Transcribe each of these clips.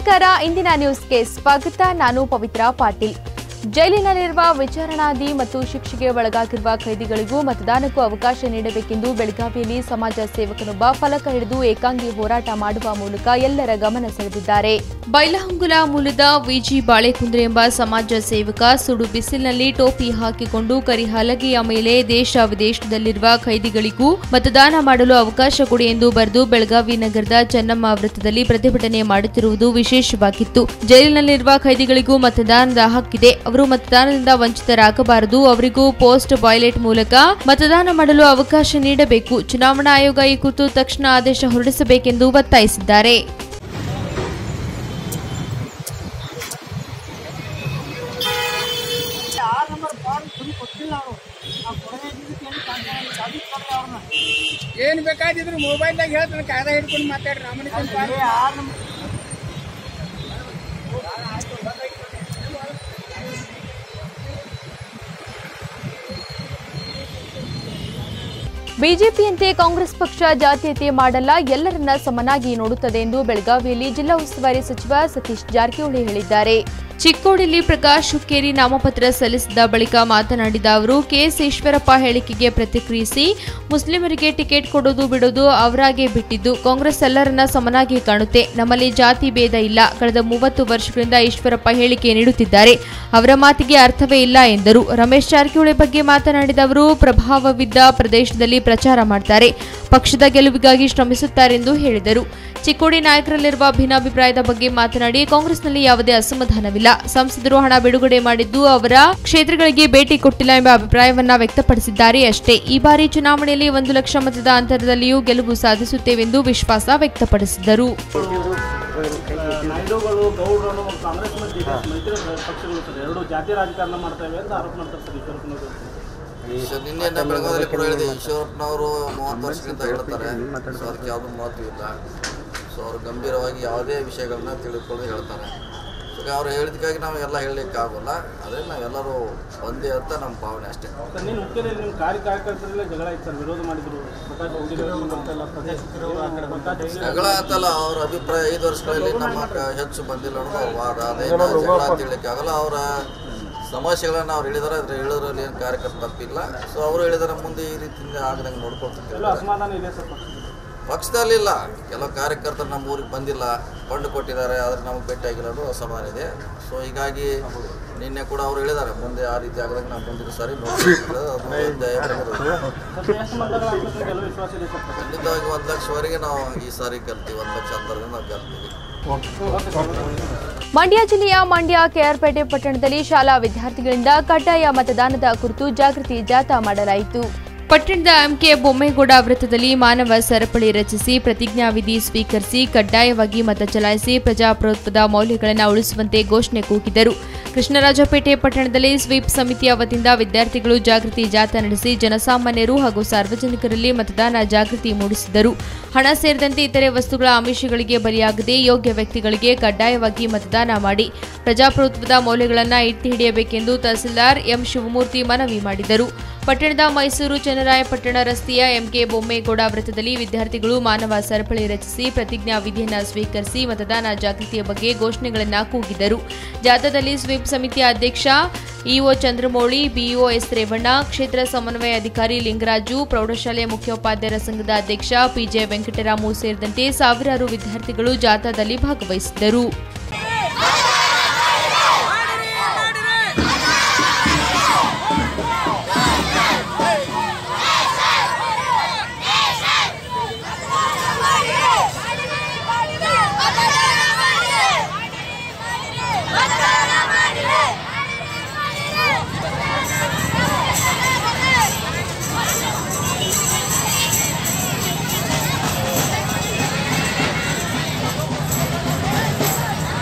ನಮಸ್ಕಾರ ಇಂದಿನ ನ್ಯೂಸ್ಗೆ ಸ್ವಾಗತ ನಾನು ಪವಿತ್ರ ಪಾಟೀಲ್ ಜೈಲಿನಲ್ಲಿರುವ ವಿಚಾರಣಾಧಿ ಮತ್ತು ಶಿಕ್ಷೆಗೆ ಒಳಗಾಗಿರುವ ಖೈದಿಗಳಿಗೂ ಮತದಾನಕ್ಕೂ ಅವಕಾಶ ನೀಡಬೇಕೆಂದು ಬೆಳಗಾವಿಯಲ್ಲಿ ಸಮಾಜ ಸೇವಕನೊಬ್ಬ ಫಲಕ ಹಿಡಿದು ಏಕಾಂಗಿ ಹೋರಾಟ ಮಾಡುವ ಮೂಲಕ ಎಲ್ಲರ ಗಮನ ಸೆಳೆದಿದ್ದಾರೆ ಬೈಲಹಂಗುಲ ಮೂಲದ ವಿಜಿ ಬಾಳೆಕುಂದ್ರೆ ಎಂಬ ಸಮಾಜ ಸೇವಕ ಸುಡು ಬಿಸಿಲಿನಲ್ಲಿ ಟೋಪಿ ಹಾಕಿಕೊಂಡು ಕರಿಹಲಗೆಯ ಮೇಲೆ ದೇಶ ವಿದೇಶದಲ್ಲಿರುವ ಖೈದಿಗಳಿಗೂ ಮತದಾನ ಮಾಡಲು ಅವಕಾಶ ಕೊಡಿ ಎಂದು ಬರೆದು ಬೆಳಗಾವಿ ನಗರದ ಚೆನ್ನಮ್ಮ ವೃತ್ತದಲ್ಲಿ ಪ್ರತಿಭಟನೆ ಮಾಡುತ್ತಿರುವುದು ವಿಶೇಷವಾಗಿತ್ತು ಜೈಲಿನಲ್ಲಿರುವ ಖೈದಿಗಳಿಗೂ ಮತದಾನದ ಹಕ್ಕಿದೆ ಅವರು ಮತದಾನದಿಂದ ವಂಚಿತರಾಗಬಾರದು ಅವರಿಗೂ ಪೋಸ್ಟ್ ಬಾಯ್ಲೆಟ್ ಮೂಲಕ ಮತದಾನ ಮಾಡಲು ಅವಕಾಶ ನೀಡಬೇಕು ಚುನಾವಣಾ ಆಯೋಗ ಈ ಕುರಿತು ತಕ್ಷಣ ಆದೇಶ ಹೊರಡಿಸಬೇಕೆಂದು ಒತ್ತಾಯಿಸಿದ್ದಾರೆ ಆರು ನಂಬರ್ ಬಾಂಡ್ ಕುಡಿ ಕೊಟ್ಟಿಲ್ಲ ಅವರು ಆ ಕೊಡದೆ ಇದ್ದಿದ್ದಕ್ಕೆ ಏನು ಕಾಣ್ತಾ ಇಲ್ಲ. ಚಾವಿ ಕೊಡ್ರಿ ಅವ್ರನ್ನ. ಏನ್ ಬೇಕಾದಿದ್ರು ಮೊಬೈಲ್ದಾಗ ಹೇಳ್ತಾನೆ ಕಾಯ್ದೆ ಹಿಡ್ಕೊಂಡು ಮಾತಾಡ್ರಿ ರಾಮನಿಗೆ ಅದೇ ಆರು ನಂಬರ್ ಬಿಜೆಪಿಯಂತೆ ಕಾಂಗ್ರೆಸ್ ಪಕ್ಷ ಜಾತೀಯತೆ ಮಾಡಲ್ಲ ಎಲ್ಲರನ್ನ ಸಮನಾಗಿ ನೋಡುತ್ತದೆ ಎಂದು ಬೆಳಗಾವಿಯಲ್ಲಿ ಜಿಲ್ಲಾ ಉಸ್ತುವಾರಿ ಸಚಿವ ಸತೀಶ್ ಜಾರಕಿಹೊಳಿ ಹೇಳಿದ್ದಾರೆ ಚಿಕ್ಕೋಡಿಯಲ್ಲಿ ಪ್ರಕಾಶ್ ಹುಕ್ಕೇರಿ ನಾಮಪತ್ರ ಸಲ್ಲಿಸಿದ ಬಳಿಕ ಮಾತನಾಡಿದ ಅವರು ಕೆಎಸ್ ಈಶ್ವರಪ್ಪ ಹೇಳಿಕೆಗೆ ಪ್ರತಿಕ್ರಿಯಿಸಿ ಮುಸ್ಲಿಮರಿಗೆ ಟಿಕೆಟ್ ಕೊಡೋದು ಬಿಡೋದು ಅವರಾಗೆ ಬಿಟ್ಟಿದ್ದು ಕಾಂಗ್ರೆಸ್ ಎಲ್ಲರನ್ನ ಸಮನಾಗಿ ಕಾಣುತ್ತೆ ನಮ್ಮಲ್ಲಿ ಜಾತಿ ಭೇದ ಇಲ್ಲ ಕಳೆದ ಮೂವತ್ತು ವರ್ಷಗಳಿಂದ ಈಶ್ವರಪ್ಪ ಹೇಳಿಕೆ ನೀಡುತ್ತಿದ್ದಾರೆ ಅವರ ಮಾತಿಗೆ ಅರ್ಥವೇ ಇಲ್ಲ ಎಂದರು ರಮೇಶ್ ಜಾರಕಿಹೊಳಿ ಬಗ್ಗೆ ಮಾತನಾಡಿದ ಅವರು ಪ್ರಭಾವವಿದ್ದ ಪ್ರದೇಶದಲ್ಲಿ ಪ್ರಚಾರ ಮಾಡ್ತಾರೆ ಪಕ್ಷದ ಗೆಲುವಿಗಾಗಿ ಶ್ರಮಿಸುತ್ತಾರೆಂದು ಹೇಳಿದರು ಚಿಕ್ಕೋಡಿ ನಾಯಕರಲ್ಲಿರುವ ಭಿನ್ನಾಭಿಪ್ರಾಯದ ಬಗ್ಗೆ ಮಾತನಾಡಿ ಕಾಂಗ್ರೆಸ್ನಲ್ಲಿ ಯಾವುದೇ ಅಸಮಾಧಾನವಿಲ್ಲ ಸಂಸದರು ಹಣ ಬಿಡುಗಡೆ ಮಾಡಿದ್ದು ಅವರ ಕ್ಷೇತ್ರಗಳಿಗೆ ಭೇಟಿ ಕೊಟ್ಟಿಲ್ಲ ಎಂಬ ಅಭಿಪ್ರಾಯವನ್ನ ವ್ಯಕ್ತಪಡಿಸಿದ್ದಾರೆ ಅಷ್ಟೇ ಈ ಬಾರಿ ಚುನಾವಣೆಯಲ್ಲಿ ಒಂದು ಲಕ್ಷ ಮತದ ಅಂತರದಲ್ಲಿಯೂ ಗೆಲುವು ಸಾಧಿಸುತ್ತೇವೆಂದು ವಿಶ್ವಾಸ ವ್ಯಕ್ತಪಡಿಸಿದರು ನಾಯ್ಡುಗಳು ಗೌಡರು ಕಾಂಗ್ರೆಸ್ ಮತ್ತು ಜೆಡಿಎಸ್ ಮೈತ್ರಿ ಪಕ್ಷಗಳು ಸರ್ ಎರಡು ಜಾತಿ ರಾಜಕಾರಣ ಮಾಡ್ತೇವೆ ಅಂತ ಆರೋಪ ಮಾಡ್ತಾರೆ ಸರ್ ಈಶ್ವರಪ್ಪನವರು ಸರ್ ನಿನ್ನೆ ಬೆಳಗಾವಿಯಲ್ಲಿ ಕೂಡ ಹೇಳಿದೆ ಈಶ್ವರಪ್ಪನವರು ಮೂವತ್ತು ವರ್ಷದಿಂದ ಹೇಳ್ತಾರೆ ಸೊ ಅದಕ್ಕೆ ಯಾವುದೂ ಮಹತ್ವ ಇಲ್ಲ ಸೊ ಅವರು ಗಂಭೀರವಾಗಿ ಯಾವುದೇ ವಿಷಯಗಳನ್ನ ತಿಳಿದುಕೊಳ್ಳದೆ ಹೇಳ್ತಾರೆ ಸೊ ಅವ್ರು ಹೇಳಿದಕ್ಕಾಗಿ ನಾವು ಎಲ್ಲ ಹೇಳಲಿಕ್ಕಾಗಲ್ಲ ಆದರೆ ನಾವೆಲ್ಲರೂ ಒಂದೇ ಅಂತ ನಮ್ಮ ಭಾವನೆ ಅಷ್ಟೇ ಸರ್ ನೀನು ಮುಖ್ಯದಲ್ಲಿ ನಿಮ್ಮ ಕಾರ್ಯ ಕಾರ್ಯಕರ್ತರಲ್ಲೇ ಜಗಳ ಇತ್ತು ಸರ್ ವಿರೋಧ ಮಾಡಿದ್ರು ಪ್ರಕಾಶ್ ಹುಡುಗಿರವರು ಮತ್ತೆಲ್ಲ ಪ್ರಕಾಶ್ ಪ್ರಕಾಶ್ ಜಗಳ ಅಂತಲ್ಲ ಅವ್ರ ಅಭಿಪ್ರಾಯ ಐದು ವರ್ಷಗಳಲ್ಲಿ ನಮ್ಮ ಕ- ಹೆಚ್ಚು ಬಂದಿಲ್ಲ ಅನ್ನೋದು ಅವ್ರ ವಾದ ಅದೇನು ಜಗಳ ಅಂತ ಹೇಳಲಿಕ್ಕಾಗಲ್ಲ ಅವರ ಸಮಸ್ಯೆಗಳನ್ನ ಅವ್ರು ಹೇಳಿದಾರೆ ಅದ್ರ ಹೇಳೋದ್ರಲ್ಲಿ ಏನು ಕಾರ್ಯಕರ್ತ ತಪ್ಪಿಲ್ಲ ಸೊ ಅವರು ಹೇಳಿದಾರೆ ಮುಂದೆ ಈ ರೀತಿಯಿಂದ ಆಗದಂಗೆ ಎಲ್ಲ ನೋಡ್ಕೊಳ್ತಿದ್ದಾರೆ ಅಸಮಾಧಾನ ಇದೆ ಸರ್ ಪಕ್ಷದಲ್ಲಿ. ಪಕ್ಷದಲ್ಲಿಲ್ಲ ಕೆಲವು ಕಾರ್ಯಕರ್ತರು ನಮ್ಮ ಊರಿಗೆ ಬಂದಿಲ್ಲ ಫಂಡ್ ಕೊಟ್ಟಿದ್ದಾರೆ ಆದರೆ ನಮಗೆ ಭೇಟಿಯಾಗಿರೋದು ಅಸಮಾನ ಇದೆ ಸೊ ಹೀಗಾಗಿ ನಿನ್ನೆ ಕೂಡ ಅವ್ರು ಹೇಳಿದ್ದಾರೆ ಮುಂದೆ ಆ ರೀತಿ ಆಗದಾಗ ನಾವು ಮುಂದಿನ ಸಾರಿ ನೋಡ್ತೀವಿ ಅದು ದಯವಿಟ್ಟು ಸರ್ ಎಷ್ಟು ಮತಗಳ ಅಂತಂದ್ರೆ ಗೆಲುವು ವಿಶ್ವಾಸ ಇದೆ ಸರ್ ಪಕ್ಷದಲ್ಲಿ. ಖಂಡಿತವಾಗಿ ಒಂದು ಲಕ್ಷವರೆಗೆ ನಾವು ಈ ಸಾರಿ ಗೆಲ್ತೀವಿ ಒಂದು ಲಕ್ಷ ಅಂತರದಿಂದ ನಾವು ಗೆಲ್ತೀವಿ ಓಕೆ ಸರ್ ಮಂಡ್ಯ ಜಿಲ್ಲೆಯ ಮಂಡ್ಯ ಕೆಆರ್ಪೇಟೆ ಪಟ್ಟಣದಲ್ಲಿ ಶಾಲಾ ವಿದ್ಯಾರ್ಥಿಗಳಿಂದ ಕಡ್ಡಾಯ ಮತದಾನದ ಕುರಿತು ಜಾಗೃತಿ ಜಾಥಾ ಮಾಡಲಾಯಿತು ಪಟ್ಟಣದ ಎಂಕೆ ಬೊಮ್ಮೇಗೌಡ ವೃತ್ತದಲ್ಲಿ ಮಾನವ ಸರಪಳಿ ರಚಿಸಿ ಪ್ರತಿಜ್ಞಾವಿಧಿ ಸ್ವೀಕರಿಸಿ ಕಡ್ಡಾಯವಾಗಿ ಮತ ಚಲಾಯಿಸಿ ಪ್ರಜಾಪ್ರಭುತ್ವದ ಮೌಲ್ಯಗಳನ್ನು ಉಳಿಸುವಂತೆ ಘೋಷಣೆ ಕೂಗಿದರು ಕೃಷ್ಣರಾಜಪೇಟೆ ಪಟ್ಟಣದಲ್ಲಿ ಸ್ವೀಪ್ ಸಮಿತಿಯ ವತಿಯಿಂದ ವಿದ್ಯಾರ್ಥಿಗಳು ಜಾಗೃತಿ ಜಾಥಾ ನಡೆಸಿ ಜನಸಾಮಾನ್ಯರು ಹಾಗೂ ಸಾರ್ವಜನಿಕರಲ್ಲಿ ಮತದಾನ ಜಾಗೃತಿ ಮೂಡಿಸಿದರು ಹಣ ಸೇರಿದಂತೆ ಇತರೆ ವಸ್ತುಗಳ ಆಮಿಷಗಳಿಗೆ ಬಲಿಯಾಗದೆ ಯೋಗ್ಯ ವ್ಯಕ್ತಿಗಳಿಗೆ ಕಡ್ಡಾಯವಾಗಿ ಮತದಾನ ಮಾಡಿ ಪ್ರಜಾಪ್ರಭುತ್ವದ ಮೌಲ್ಯಗಳನ್ನು ಎತ್ತಿ ಹಿಡಿಯಬೇಕೆಂದು ತಹಸೀಲ್ದಾರ್ ಎಂ ಶಿವಮೂರ್ತಿ ಮನವಿ ಮಾಡಿದರು ಪಟ್ಟಣದ ಮೈಸೂರು ಚನ್ನರಾಯಪಟ್ಟಣ ರಸ್ತೆಯ ಎಂಕೆ ಬೊಮ್ಮೇಗೌಡ ವೃತ್ತದಲ್ಲಿ ವಿದ್ಯಾರ್ಥಿಗಳು ಮಾನವ ಸರಪಳಿ ರಚಿಸಿ ಪ್ರತಿಜ್ಞಾ ವಿಧಿಯನ್ನ ಸ್ವೀಕರಿಸಿ ಮತದಾನ ಜಾಗೃತಿಯ ಬಗ್ಗೆ ಘೋಷಣೆಗಳನ್ನು ಕೂಗಿದರು ಜಾಥಾದಲ್ಲಿ ಸ್ವೀಪ್ ಸಮಿತಿಯ ಅಧ್ಯಕ್ಷ EO Chandramouli BEO S Revanna ಕ್ಷೇತ್ರ ಸಮನ್ವಯ ಅಧಿಕಾರಿ ಲಿಂಗರಾಜು ಪ್ರೌಢಶಾಲೆಯ ಮುಖ್ಯೋಪಾಧ್ಯಾಯರ ಸಂಘದ ಅಧ್ಯಕ್ಷ ಪಿಜೆ ವೆಂಕಟರಾಮು ಸೇರಿದಂತೆ ಸಾವಿರಾರು ವಿದ್ಯಾರ್ಥಿಗಳು ಜಾಥಾದಲ್ಲಿ ಭಾಗವಹಿಸಿದ್ದರು ¡Vamos!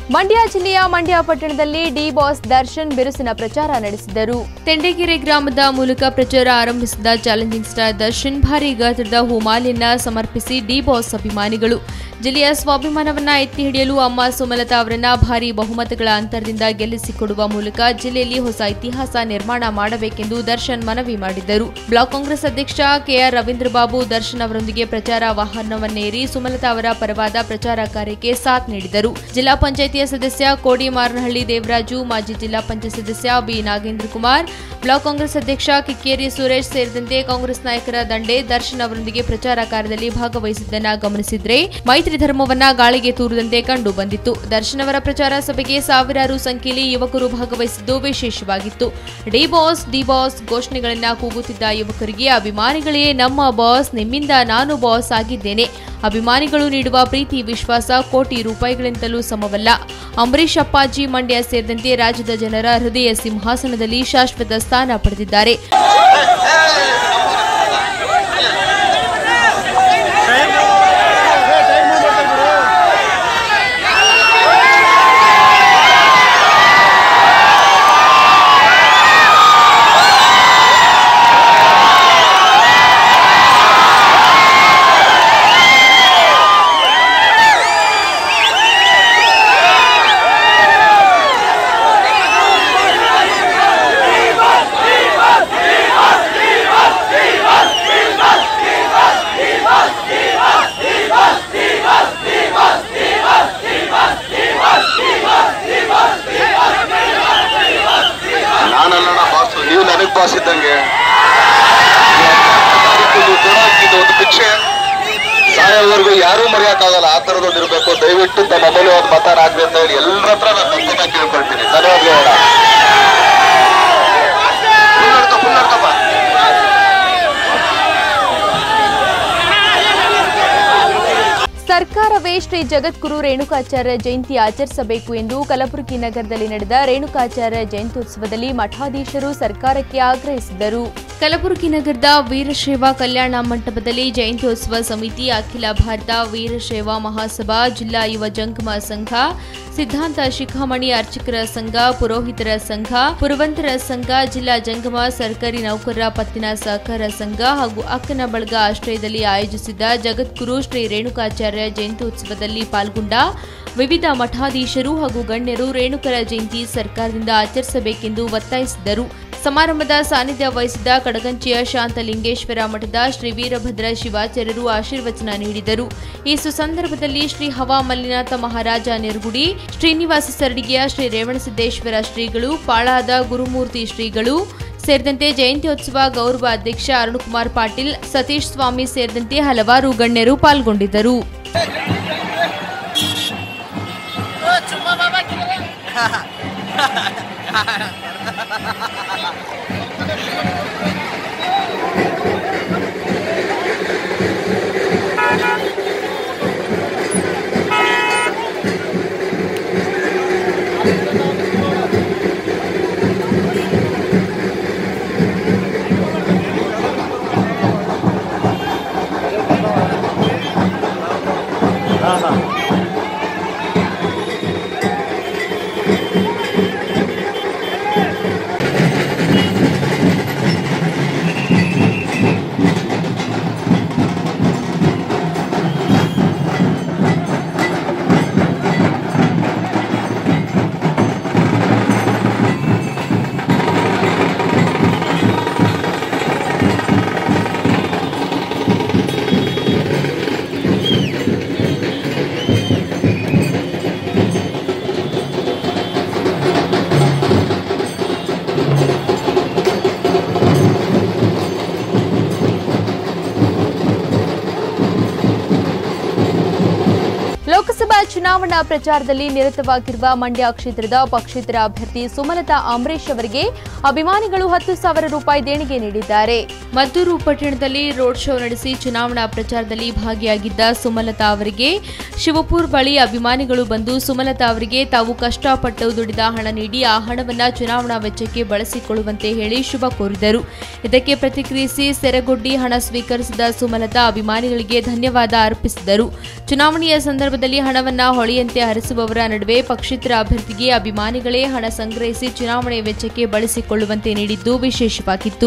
ಮಂಡ್ಯ ಜಿಲ್ಲೆಯ ಮಂಡ್ಯ ಪಟ್ಟಣದಲ್ಲಿ ಡಿ ಬಾಸ್ ದರ್ಶನ್ ಬಿರುಸಿನ ಪ್ರಚಾರ ನಡೆಸಿದರು ತೆಂಡೆಗೆರೆ ಗ್ರಾಮದ ಮೂಲಕ ಪ್ರಚಾರ ಆರಂಭಿಸಿದ ಚಾಲೆಂಜಿಂಗ್ ಸ್ಟಾರ್ ದರ್ಶನ್ ಭಾರಿ ಗಾತ್ರದ ಹೂಮಾಲೆಯನ್ನ ಸಮರ್ಪಿಸಿ ಡಿ ಬಾಸ್ ಅಭಿಮಾನಿಗಳು ಜಿಲ್ಲೆಯ ಸ್ವಾಭಿಮಾನವನ್ನ ಎತ್ತಿ ಹಿಡಿಯಲು ಅಮ್ಮ ಸುಮಲತಾ ಅವರನ್ನ ಭಾರಿ ಬಹುಮತಗಳ ಅಂತರದಿಂದ ಗೆಲ್ಲಿಸಿಕೊಡುವ ಮೂಲಕ ಜಿಲ್ಲೆಯಲ್ಲಿ ಹೊಸ ಇತಿಹಾಸ ನಿರ್ಮಾಣ ಮಾಡಬೇಕೆಂದು ದರ್ಶನ್ ಮನವಿ ಮಾಡಿದ್ದರು ಬ್ಲಾಕ್ ಕಾಂಗ್ರೆಸ್ ಅಧ್ಯಕ್ಷ ಕೆಆರ್ ರವೀಂದ್ರ ಬಾಬು ದರ್ಶನ್ ಅವರೊಂದಿಗೆ ಪ್ರಚಾರ ವಾಹನವನ್ನೇರಿ ಸುಮಲತಾ ಅವರ ಪರವಾದ ಪ್ರಚಾರ ಕಾರ್ಯಕ್ಕೆ ಸಾಥ್ ನೀಡಿದರು ಜಿಲ್ಲಾ ಪಂಚಾಯಿತಿಯ ಸದಸ್ಯ ಕೋಡಿ ಮಾರನಹಳ್ಳಿ ದೇವರಾಜು ಮಾಜಿ ಜಿಲ್ಲಾ ಪಂಚಾಯತ್ ಸದಸ್ಯ B Nagendra Kumar block Congress ಅಧ್ಯಕ್ಷ ಕಿಕ್ಕೇರಿ ಸುರೇಶ್ ಸೇರಿದಂತೆ ಕಾಂಗ್ರೆಸ್ ನಾಯಕರ ದಂಡೆ ದರ್ಶನ್ ಅವರೊಂದಿಗೆ ಪ್ರಚಾರ ಕಾರ್ಯದಲ್ಲಿ ಭಾಗವಹಿಸಿದ್ದನ್ನ ಗಮನಿಸಿದ್ರೆ ಮೈತ್ರಿ ಧರ್ಮವನ್ನ ಗಾಳಿಗೆ ತೂರದಂತೆ ಕಂಡು ಬಂದಿತ್ತು ದರ್ಶನ್ ಅವರ ಪ್ರಚಾರ ಸಭೆಗೆ ಸಾವಿರಾರು ಸಂಖ್ಯೆಯಲ್ಲಿ ಯುವಕರು ಭಾಗವಹಿಸಿದ್ದು ವಿಶೇಷವಾಗಿತ್ತು ಡಿ ಬಾಸ್ ಡಿ ಬಾಸ್ ಘೋಷಣೆಗಳನ್ನ ಕೂಗುತ್ತಿದ್ದ ಯುವಕರಿಗೆ ಅಭಿಮಾನಿಗಳೇ ನಮ್ಮ ಬಾಸ್ ನಿಮ್ಮಿಂದ ನಾನು ಬಾಸ್ ಆಗಿದ್ದೇನೆ ಅಭಿಮಾನಿಗಳು ನೀಡುವ ಪ್ರೀತಿ ವಿಶ್ವಾಸ ಕೋಟಿ ರೂಪಾಯಿಗಳಿಂದಲೂ ಸಮವಲ್ಲ ಅಂಬರೀಷ್ ಅಪ್ಪಾಜಿ ಮಂಡ್ಯ ಸೇರಿದಂತೆ ರಾಜ್ಯದ ಜನರ ಹೃದಯ ಸಿಂಹಾಸನದಲ್ಲಿ ಶಾಶ್ವತ ಸ್ಥಾನ ಪಡೆದಿದ್ದಾರೆ ನಾನಲ್ಲಣ ಬಾಸ್ ನೀವು ನನಗ್ ಬಾಸ್ ಇದ್ದಂಗೆ ನೀವು ಕೊಡೋಕ್ಕಿದ್ದು ಒಂದು ಭಿಕ್ಷೆ ಸಾಯೋವರೆಗೂ ಯಾರೂ ಮರೆಯಕ್ಕಾಗಲ್ಲ ಆ ತರದೊಂದು ಇರಬೇಕು ದಯವಿಟ್ಟು ತಮ್ಮ ಅಮೂಲ್ಯವಾದ ಮತನ ಆಗ್ಲಿ ಅಂತ ಹೇಳಿ ಎಲ್ಲರ ಹತ್ರ ನಾನು ನಂಬಿಕೆ ಕೇಳ್ಕೊಳ್ತೀನಿ ಧನ್ಯವಾದಗಳು ಫುಲ್ ನಡ್ಕೊ ಫುಲ್ ನಡ್ಕಪ್ಪ ಸರ್ಕಾರವೇ ಶ್ರೀ ಜಗದ್ಗುರು ರೇಣುಕಾಚಾರ್ಯ ಜಯಂತಿ ಆಚರಿಸಬೇಕು ಎಂದು ಕಲಬುರಗಿ ನಗರದಲ್ಲಿ ನಡೆದ ರೇಣುಕಾಚಾರ್ಯ ಜಯಂತ್ಯೋತ್ಸವದಲ್ಲಿ ಮಠಾಧೀಶರು ಸರ್ಕಾರಕ್ಕೆ ಆಗ್ರಹಿಸಿದರು ಕಲಬುರಗಿ ನಗರದ ವೀರಶೈವ ಕಲ್ಯಾಣ ಮಂಟಪದಲ್ಲಿ ಜಯಂತ್ಯೋತ್ಸವ ಸಮಿತಿ ಅಖಿಲ ಭಾರತ ವೀರಶೈವ ಮಹಾಸಭಾ ಜಿಲ್ಲಾ ಯುವ ಜಂಗಮ ಸಂಘ ಸಿದ್ಧಾಂತ ಶಿಖಾಮಣಿ ಅರ್ಚಕರ ಸಂಘ ಪುರೋಹಿತರ ಸಂಘ ಪುರವಂತರ ಸಂಘ ಜಿಲ್ಲಾ ಜಂಗಮ ಸರ್ಕಾರಿ ನೌಕರರ ಪತ್ತಿನ ಸಹಕಾರ ಸಂಘ ಹಾಗೂ ಅಕ್ಕನ ಬಳಗ ಆಶ್ರಯದಲ್ಲಿ ಆಯೋಜಿಸಿದ್ದ ಜಗದ್ಗುರು ಶ್ರೀ ರೇಣುಕಾಚಾರ್ಯ ಜಯಂತ್ಯೋತ್ಸವದಲ್ಲಿ ಪಾಲ್ಗೊಂಡ ವಿವಿಧ ಮಠಾಧೀಶರು ಹಾಗೂ ಗಣ್ಯರು ರೇಣುಕರ ಜಯಂತಿ ಸರ್ಕಾರದಿಂದ ಆಚರಿಸಬೇಕೆಂದು ಒತ್ತಾಯಿಸಿದರು ಸಮಾರಂಭದ ಸಾನ್ನಿಧ್ಯ ವಹಿಸಿದ್ದ ಕಡಗಂಚಿಯ ಶಾಂತಲಿಂಗೇಶ್ವರ ಮಠದ ಶ್ರೀ ವೀರಭದ್ರ ಶಿವಾಚಾರ್ಯರು ಆಶೀರ್ವಚನ ನೀಡಿದರು ಈ ಸುಸಂದರ್ಭದಲ್ಲಿ ಶ್ರೀ ಹವಾ ಮಲ್ಲಿನಾಥ ಮಹಾರಾಜ ನಿರ್ಗುಡಿ ಶ್ರೀನಿವಾಸ ಸರಡಿಗೆಯ ಶ್ರೀ ರೇವಣಸಿದ್ದೇಶ್ವರ ಶ್ರೀಗಳು ಪಾಳಾದ ಗುರುಮೂರ್ತಿ ಶ್ರೀಗಳು ಸೇರಿದಂತೆ ಜಯಂತ್ಯೋತ್ಸವ ಗೌರವ ಅಧ್ಯಕ್ಷ ಅರುಣಕುಮಾರ್ ಪಾಟೀಲ್ ಸತೀಶ್ ಸ್ವಾಮಿ ಸೇರಿದಂತೆ ಹಲವಾರು ಗಣ್ಯರು ಪಾಲ್ಗೊಂಡಿದ್ದರು ಲೋಕಸಭಾ ಚುನಾವಣಾ ಪ್ರಚಾರದಲ್ಲಿ ನಿರತವಾಗಿರುವ ಮಂಡ್ಯ ಕ್ಷೇತ್ರದ ಪಕ್ಷೇತರ ಅಭ್ಯರ್ಥಿ ಸುಮಲತಾ ಅಂಬರೀಶ್ ಅವರಿಗೆ ಅಭಿಮಾನಿಗಳು ಹತ್ತು ಸಾವಿರ ರೂಪಾಯಿ ದೇಣಿಗೆ ನೀಡಿದ್ದಾರೆ ಮದ್ದೂರು ಪಟ್ಟಣದಲ್ಲಿ ರೋಡ್ ಶೋ ನಡೆಸಿ ಚುನಾವಣಾ ಪ್ರಚಾರದಲ್ಲಿ ಭಾಗಿಯಾಗಿದ್ದ ಸುಮಲತಾ ಅವರಿಗೆ ಶಿವಪುರ್ ಬಳಿ ಅಭಿಮಾನಿಗಳು ಬಂದು ಸುಮಲತಾ ಅವರಿಗೆ ತಾವು ಕಷ್ಟಪಟ್ಟು ದುಡಿದ ಹಣ ನೀಡಿ ಆ ಹಣವನ್ನ ಚುನಾವಣಾ ವೆಚ್ಚಕ್ಕೆ ಬಳಸಿಕೊಳ್ಳುವಂತೆ ಹೇಳಿ ಶುಭ ಕೋರಿದರು ಇದಕ್ಕೆ ಪ್ರತಿಕ್ರಿಯಿಸಿ ಸೆರಗೊಡ್ಡಿ ಹಣ ಸ್ವೀಕರಿಸಿದ ಸುಮಲತಾ ಅಭಿಮಾನಿಗಳಿಗೆ ಧನ್ಯವಾದ ಅರ್ಪಿಸಿದರು ಚುನಾವಣೆಯ ಸಂದರ್ಭದಲ್ಲಿ ಹಣವನ್ನ ಹೊಳೆಯಂತೆ ಹರಿಸುವವರ ನಡುವೆ ಪಕ್ಷೇತರ ಅಭ್ಯರ್ಥಿಗೆ ಅಭಿಮಾನಿಗಳೇ ಹಣ ಸಂಗ್ರಹಿಸಿ ಚುನಾವಣೆ ವೆಚ್ಚಕ್ಕೆ ಬಳಸಿಕೊಳ್ಳುವಂತೆ ನೀಡಿದ್ದು ವಿಶೇಷವಾಗಿತ್ತು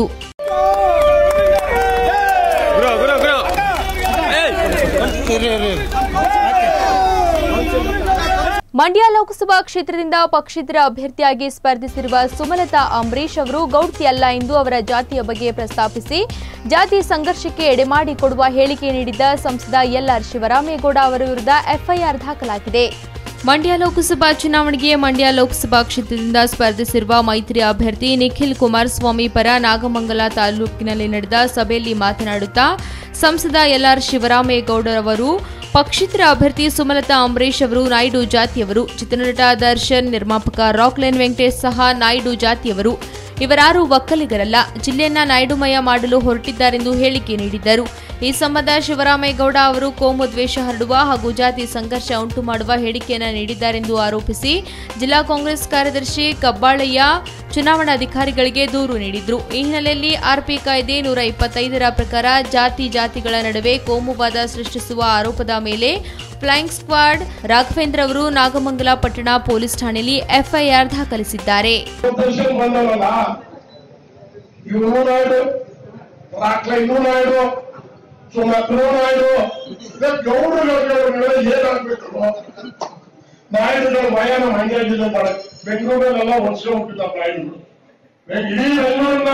ಮಂಡ್ಯ ಲೋಕಸಭಾ ಕ್ಷೇತ್ರದಿಂದ ಪಕ್ಷೇತರ ಅಭ್ಯರ್ಥಿಯಾಗಿ ಸ್ಪರ್ಧಿಸಿರುವ ಸುಮಲತಾ ಅಂಬರೀಶ್ ಅವರು ಗೌಡ್ತಿ ಅಲ್ಲ ಎಂದು ಅವರ ಜಾತಿಯ ಬಗ್ಗೆ ಪ್ರಸ್ತಾಪಿಸಿ ಜಾತಿ ಸಂಘರ್ಷಕ್ಕೆ ಎಡೆಮಾಡಿಕೊಡುವ ಹೇಳಿಕೆ ನೀಡಿದ್ದ ಸಂಸದ ಎಲ್ಆರ್ ಶಿವರಾಮೇಗೌಡ ಅವರ ವಿರುದ್ಧ ಎಫ್ಐಆರ್ ದಾಖಲಾಗಿದೆ ಮಂಡ್ಯ ಲೋಕಸಭಾ ಚುನಾವಣೆಗೆ ಮಂಡ್ಯ ಲೋಕಸಭಾ ಕ್ಷೇತ್ರದಿಂದ ಸ್ಪರ್ಧಿಸಿರುವ ಮೈತ್ರಿ ಅಭ್ಯರ್ಥಿ ನಿಖಿಲ್ ಕುಮಾರಸ್ವಾಮಿ ಪರ ನಾಗಮಂಗಲ ತಾಲೂಕಿನಲ್ಲಿ ನಡೆದ ಸಭೆಯಲ್ಲಿ ಮಾತನಾಡುತ್ತಾ ಸಂಸದ ಎಲ್ಆರ್ ಶಿವರಾಮೇಗೌಡರವರು ಪಕ್ಷೇತರ ಅಭ್ಯರ್ಥಿ ಸುಮಲತಾ ಅಂಬರೀಶ್ ಅವರು ನಾಯ್ಡು ಜಾತಿಯವರು ಚಿತ್ರನಟ ದರ್ಶನ್ ನಿರ್ಮಾಪಕ ರಾಕ್ಲೈನ್ ವೆಂಕಟೇಶ್ ಸಹ ನಾಯ್ಡು ಜಾತಿಯವರು ಇವರಾರು ಒಕ್ಕಲಿಗರಲ್ಲ ಜಿಲ್ಲೆಯನ್ನ ನಾಯ್ಡುಮಯ ಮಾಡಲು ಹೊರಟಿದ್ದಾರೆಂದು ಹೇಳಿಕೆ ನೀಡಿದ್ದರು ಈ ಸಂಬಂಧ ಶಿವರಾಮೇಗೌಡ ಅವರು ಕೋಮು ದ್ವೇಷ ಹರಡುವ ಹಾಗೂ ಜಾತಿ ಸಂಘರ್ಷ ಉಂಟು ಮಾಡುವ ಹೇಳಿಕೆಯನ್ನು ನೀಡಿದ್ದಾರೆಂದು ಆರೋಪಿಸಿ ಜಿಲ್ಲಾ ಕಾಂಗ್ರೆಸ್ ಕಾರ್ಯದರ್ಶಿ ಕಬ್ಬಾಳಯ್ಯ ಚುನಾವಣಾಧಿಕಾರಿಗಳಿಗೆ ದೂರು ನೀಡಿದ್ರು ಈ ಹಿನ್ನೆಲೆಯಲ್ಲಿ ಆರ್ಪಿ ಕಾಯ್ದೆ ನೂರ ಇಪ್ಪತ್ತೈದರ ಪ್ರಕಾರ ಜಾತಿ ಜಾತಿಗಳ ನಡುವೆ ಕೋಮುವಾದ ಸೃಷ್ಟಿಸುವ ಆರೋಪದ ಮೇಲೆ ಫ್ಲೈಯಿಂಗ್ ಸ್ಕ್ವಾಡ್ ರಾಘವೇಂದ್ರ ಅವರು ನಾಗಮಂಗಲ ಪಟ್ಟಣ ಪೊಲೀಸ್ ಠಾಣೆಯಲ್ಲಿ ಎಫ್ಐಆರ್ ದಾಖಲಿಸಿದ್ದಾರೆ ದರ್ಶನ್ ಬಂದವಲ್ಲ ಇವನು ನಾಯ್ಡು ರಾಕ್ಲೈನು ನಾಯ್ಡು ಸುಮಕ್ರು ನಾಯ್ಡು ಗೌಡರುಗಳ ಏನಾಗ್ಬೇಕು ನಾಯ್ಡುಗಳ ಭಯ ನಮ್ಮ ಮಂಡ್ಯ ಜಿಲ್ಲೆ ಮಾಡಕ್ ಬೆಂಗಳೂರಲ್ಲೆಲ್ಲ ವರ್ಷ ಹುಟ್ಟಿದ ನಾಯ್ಡುಗಳು ಇಡೀ ಬೆಂಗಳೂರಿನ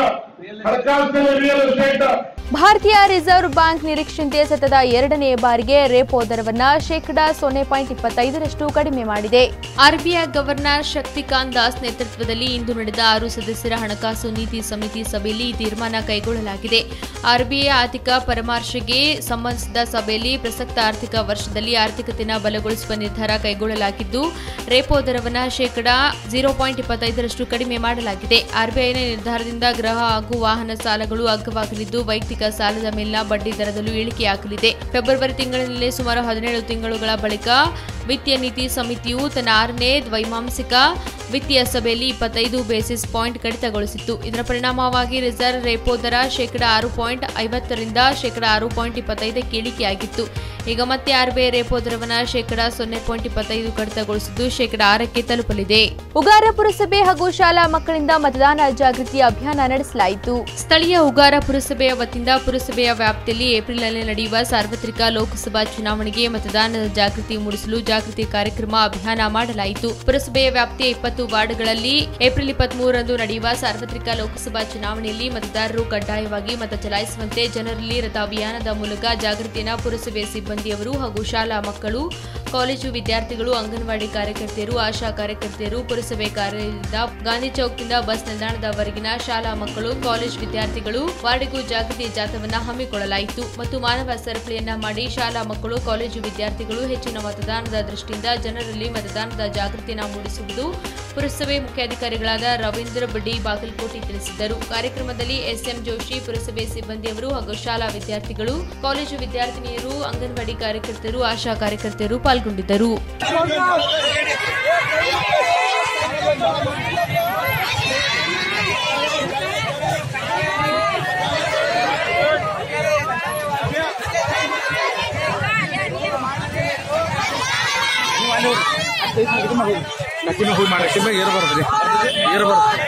ಹಣಕಾಸಿನ ರಿಯಲ್ ಎಸ್ಟೇಟ್ ಭಾರತೀಯ ರಿಸರ್ವ್ ಬ್ಯಾಂಕ್ ನಿರೀಕ್ಷೆಯಂತೆ ಸತತ ಎರಡನೇ ಬಾರಿಗೆ ರೇಪೋ ದರವನ್ನ ಶೇಕಡಾ ಸೊನ್ನೆ ಪಾಯಿಂಟ್ ಇಪ್ಪತ್ತೈದರಷ್ಟು ಕಡಿಮೆ ಮಾಡಿದೆ ಆರ್ಬಿಐ ಗವರ್ನರ್ ಶಕ್ತಿಕಾಂತ್ ದಾಸ್ ನೇತೃತ್ವದಲ್ಲಿ ಇಂದು ನಡೆದ ಆರು ಸದಸ್ಯರ ಹಣಕಾಸು ನೀತಿ ಸಮಿತಿ ಸಭೆಯಲ್ಲಿ ಈ ತೀರ್ಮಾನ ಕೈಗೊಳ್ಳಲಾಗಿದೆ ಆರ್ಬಿಐ ಆರ್ಥಿಕ ಪರಾಮರ್ಶೆಗೆ ಸಂಬಂಧಿಸಿದ ಸಭೆಯಲ್ಲಿ ಪ್ರಸಕ್ತ ಆರ್ಥಿಕ ವರ್ಷದಲ್ಲಿ ಆರ್ಥಿಕತೆಯನ್ನು ಬಲಗೊಳಿಸುವ ನಿರ್ಧಾರ ಕೈಗೊಳ್ಳಲಾಗಿದ್ದು ರೇಪೋ ದರವನ್ನು ಶೇಕಡಾ ಜೀರೋ ಪಾಯಿಂಟ್ ಇಪ್ಪತ್ತೈದರಷ್ಟು ಕಡಿಮೆ ಮಾಡಲಾಗಿದೆ ಆರ್ಬಿಐನ ನಿರ್ಧಾರದಿಂದ ಗೃಹ ಹಾಗೂ ವಾಹನ ಸಾಲಗಳು ಅಗ್ಗವಾಗಲಿದ್ದು ವೈಯಕ್ತಿಕ ಸಾಲದ ಮೇಲಿನ ಬಡ್ಡಿ ದರದಲ್ಲೂ ಇಳಿಕೆಯಾಗಲಿದೆ ಫೆಬ್ರವರಿ ತಿಂಗಳಿನಲ್ಲಿ ಸುಮಾರು ಹದಿನೇಳು ತಿಂಗಳುಗಳ ಬಳಿಕ ವಿತ್ತೀಯ ನೀತಿ ಸಮಿತಿಯು ತನ್ನ ಆರನೇ ದ್ವೈಮಾಂಸಿಕ ವಿತ್ತೀಯ ಸಭೆಯಲ್ಲಿ ಇಪ್ಪತ್ತೈದು ಬೇಸಿಸ್ ಪಾಯಿಂಟ್ ಕಡಿತಗೊಳಿಸಿತ್ತು ಇದರ ಪರಿಣಾಮವಾಗಿ ರಿಸರ್ವ್ ರೇಪೋ ದರ ಶೇಕಡಾ ಆರು ಪಾಯಿಂಟ್ ಐವತ್ತರಿಂದ ಶೇಕಡಾ ಆರು ಪಾಯಿಂಟ್ ಇಪ್ಪತ್ತೈದಕ್ಕೆ ಇಳಿಕೆಯಾಗಿತ್ತು ಈಗ ಮತ್ತೆ ಆರ್ಬಿಐ ರೇಪೋ ದರವನ್ನು ಶೇಕಡಾ ಸೊನ್ನೆ ಪಾಯಿಂಟ್ ಇಪ್ಪತ್ತೈದು ಕಡಿತಗೊಳಿಸಿದ್ದು ಶೇಕಡಾ ಆರಕ್ಕೆ ತಲುಪಲಿದೆ ಉಗಾರ ಪುರಸಭೆ ಹಾಗೂ ಶಾಲಾ ಮಕ್ಕಳಿಂದ ಮತದಾನ ಜಾಗೃತಿ ಅಭಿಯಾನ ನಡೆಸಲಾಯಿತು ಸ್ಥಳೀಯ ಉಗಾರ ಪುರಸಭೆಯ ವತಿಯಿಂದ ಪುರಸಭೆಯ ವ್ಯಾಪ್ತಿಯಲ್ಲಿ ಏಪ್ರಿಲ್ನಲ್ಲಿ ನಡೆಯುವ ಸಾರ್ವತ್ರಿಕ ಲೋಕಸಭಾ ಚುನಾವಣೆಗೆ ಮತದಾನದ ಜಾಗೃತಿ ಮೂಡಿಸಲು ಜಾಗೃತಿ ಕಾರ್ಯಕ್ರಮ ಅಭಿಯಾನ ಮಾಡಲಾಯಿತು ಪುರಸಭೆಯ ವ್ಯಾಪ್ತಿಯ ಇಪ್ಪತ್ತು ವಾರ್ಡ್ಗಳಲ್ಲಿ ಏಪ್ರಿಲ್ ಇಪ್ಪತ್ಮೂರರಂದು ನಡೆಯುವ ಸಾರ್ವತ್ರಿಕ ಲೋಕಸಭಾ ಚುನಾವಣೆಯಲ್ಲಿ ಮತದಾರರು ಕಡ್ಡಾಯವಾಗಿ ಮತ ಚಲಾಯಿಸುವಂತೆ ಜನರಲ್ಲಿ ರಥ ಅಭಿಯಾನದ ಮೂಲಕ ಜಾಗೃತಿಯನ್ನು ಪುರಸಭೆ ಸಿಬ್ಬಂದಿಯವರು ಹಾಗೂ ಶಾಲಾ ಮಕ್ಕಳು ಕಾಲೇಜು ವಿದ್ಯಾರ್ಥಿಗಳು ಅಂಗನವಾಡಿ ಕಾರ್ಯಕರ್ತೆಯರು ಆಶಾ ಕಾರ್ಯಕರ್ತೆಯರು ಪುರಸಭೆ ಕಾರ್ಯದಿಂದ ಗಾಂಧಿ ಚೌಕ್ನಿಂದ ಬಸ್ ನಿಲ್ದಾಣದವರೆಗಿನ ಶಾಲಾ ಮಕ್ಕಳು ಕಾಲೇಜು ವಿದ್ಯಾರ್ಥಿಗಳು ವಾರ್ಡಿಗೂ ಜಾಗೃತಿ ಜಾಥವನ್ನ ಹಮ್ಮಿಕೊಳ್ಳಲಾಯಿತು ಮತ್ತು ಮಾನವ ಸರಪಳಿಯನ್ನ ಮಾಡಿ ಶಾಲಾ ಮಕ್ಕಳು ಕಾಲೇಜು ವಿದ್ಯಾರ್ಥಿಗಳು ಹೆಚ್ಚಿನ ಮತದಾನದ ದೃಷ್ಟಿಯಿಂದ ಜನರಲ್ಲಿ ಮತದಾನದ ಜಾಗೃತಿಯನ್ನು ಮೂಡಿಸುವುದು ಪುರಸಭೆ ಮುಖ್ಯಾಧಿಕಾರಿಗಳಾದ ರವೀಂದ್ರ ಬಡ್ಡಿ ಬಾಗಲಕೋಟೆ ತಿಳಿಸಿದ್ದರು ಕಾರ್ಯಕ್ರಮದಲ್ಲಿ ಎಸ್ಎಂ ಜೋಶಿ ಪುರಸಭೆ ಸಿಬ್ಬಂದಿಯವರು ಹಾಗೂ ಶಾಲಾ ವಿದ್ಯಾರ್ಥಿಗಳು ಕಾಲೇಜು ವಿದ್ಯಾರ್ಥಿನಿಯರು ಅಂಗನವಾಡಿ ಕಾರ್ಯಕರ್ತರು ಆಶಾ ಕಾರ್ಯಕರ್ತೆಯರು ಪಾಲ್ಗೊಂಡಿದ್ದರು ನಕ್ಕಿನ ಹೋಗಿ ಮಾಡಿ ಕಿಮ್ಮೆ ಏರ್ ಬರ್ತದೆ ಏರ್ ಬರ್ತದೆ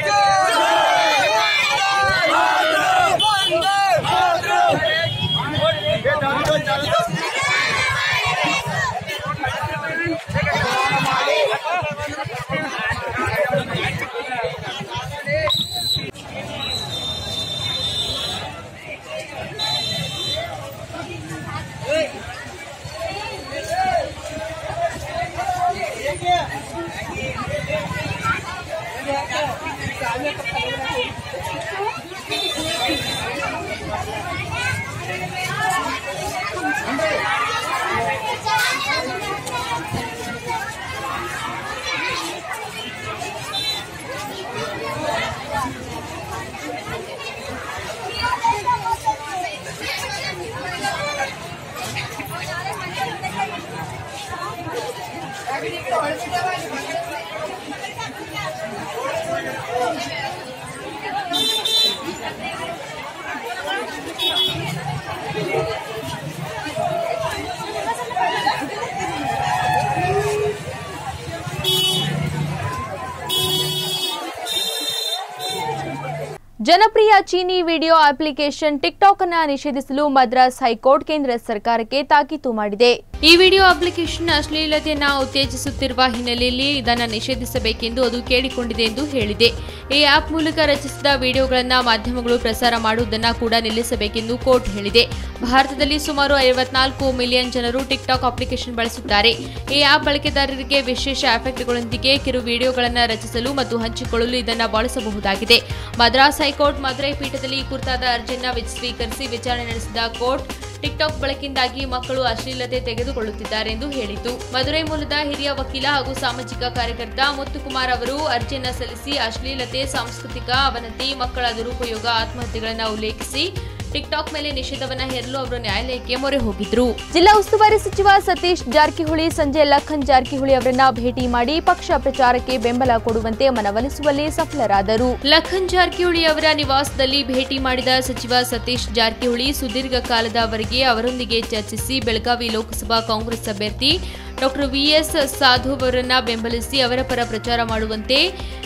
ಜನಪ್ರಿಯ ಚೀನಿ ವಿಡಿಯೋ ಅಪ್ಲಿಕೇಶನ್ ಟಿಕ್ಟಾಕ್ ಅನ್ನ ನಿಷೇಧಿಸಲು ಮದ್ರಾಸ್ ಹೈಕೋರ್ಟ್ ಕೇಂದ್ರ ಸರ್ಕಾರಕ್ಕೆ ತಾಕೀತು ಮಾಡಿದೆ ಈ ವಿಡಿಯೋ ಅಪ್ಲಿಕೇಶನ್ ಅಶ್ಲೀಲತೆಯನ್ನ ಉತ್ತೇಜಿಸುತ್ತಿರುವ ಹಿನ್ನೆಲೆಯಲ್ಲಿ ಇದನ್ನು ನಿಷೇಧಿಸಬೇಕೆಂದು ಅದು ಕೇಳಿಕೊಂಡಿದೆ ಎಂದು ಹೇಳಿದೆ ಈ ಆಪ್ ಮೂಲಕ ರಚಿಸಿದ ವಿಡಿಯೋಗಳನ್ನು ಮಾಧ್ಯಮಗಳು ಪ್ರಸಾರ ಮಾಡುವುದನ್ನು ಕೂಡ ನಿಲ್ಲಿಸಬೇಕೆಂದು ಕೋರ್ಟ್ ಹೇಳಿದೆ ಭಾರತದಲ್ಲಿ ಸುಮಾರು ಐವತ್ನಾಲ್ಕು ಮಿಲಿಯನ್ ಜನರು ಟಿಕ್ಟಾಕ್ ಅಪ್ಲಿಕೇಶನ್ ಬಳಸುತ್ತಾರೆ ಈ ಆಪ್ ಬಳಕೆದಾರರಿಗೆ ವಿಶೇಷ ಎಫೆಕ್ಟ್ಗಳೊಂದಿಗೆ ಕಿರು ವಿಡಿಯೋಗಳನ್ನು ರಚಿಸಲು ಮತ್ತು ಹಂಚಿಕೊಳ್ಳಲು ಇದನ್ನು ಬಳಸಬಹುದಾಗಿದೆ ಮದ್ರಾಸ್ ಹೈಕೋರ್ಟ್ ಮದುರೈ ಪೀಠದಲ್ಲಿ ಈ ಕುರಿತಾದ ಅರ್ಜಿಯನ್ನ ವಿ- ಸ್ವೀಕರಿಸಿ ವಿಚಾರಣೆ ನಡೆಸಿದ ಕೋರ್ಟ್ ಟಿಕ್ಟಾಕ್ ಬಳಕೆಯಿಂದಾಗಿ ಮಕ್ಕಳು ಅಶ್ಲೀಲತೆ ತೆಗೆದುಕೊಳ್ಳುತ್ತಿದ್ದಾರೆ ಎಂದು ಹೇಳಿತು ಮದುರೈ ಮೂಲದ ಹಿರಿಯ ವಕೀಲ ಹಾಗೂ ಸಾಮಾಜಿಕ ಕಾರ್ಯಕರ್ತ ಮುತ್ತುಕುಮಾರ್ ಅವರು ಅರ್ಜಿಯನ್ನ ಸಲ್ಲಿಸಿ ಅಶ್ಲೀಲತೆ ಸಾಂಸ್ಕೃತಿಕ ಅವನತಿ ಮಕ್ಕಳ ದುರುಪಯೋಗ ಆತ್ಮಹತ್ಯೆಗಳನ್ನು ಉಲ್ಲೇಖಿಸಿ ಟಿಕ್ಟಾಕ್ ಮೇಲೆ ನಿಷೇಧವನ್ನ ಹೇರಲು ಅವರು ನ್ಯಾಯಾಲಯಕ್ಕೆ ಮೊರೆ ಹೋಗಿದ್ರು ಜಿಲ್ಲಾ ಉಸ್ತುವಾರಿ ಸಚಿವ ಸತೀಶ್ ಜಾರಕಿಹೊಳಿ ಸಂಜೆ ಲಖನ್ ಜಾರಕಿಹೊಳಿ ಅವರನ್ನ ಭೇಟಿ ಮಾಡಿ ಪಕ್ಷ ಪ್ರಚಾರಕ್ಕೆ ಬೆಂಬಲ ಕೊಡುವಂತೆ ಮನವೊಲಿಸುವಲ್ಲಿ ಸಫಲರಾದರು ಲಖನ್ ಜಾರಕಿಹೊಳಿ ಅವರ ನಿವಾಸದಲ್ಲಿ ಭೇಟಿ ಮಾಡಿದ ಸಚಿವ ಸತೀಶ್ ಜಾರಕಿಹೊಳಿ ಸುದೀರ್ಘ ಕಾಲದವರೆಗೆ ಅವರೊಂದಿಗೆ ಚರ್ಚಿಸಿ ಬೆಳಗಾವಿ ಲೋಕಸಭಾ ಕಾಂಗ್ರೆಸ್ ಅಭ್ಯರ್ಥಿ ಡಾಕ್ಟರ್ ವಿಎಸ್ ಸಾಧು ಅವರನ್ನ ಬೆಂಬಲಿಸಿ ಅವರ ಪರ ಪ್ರಚಾರ ಮಾಡುವಂತೆ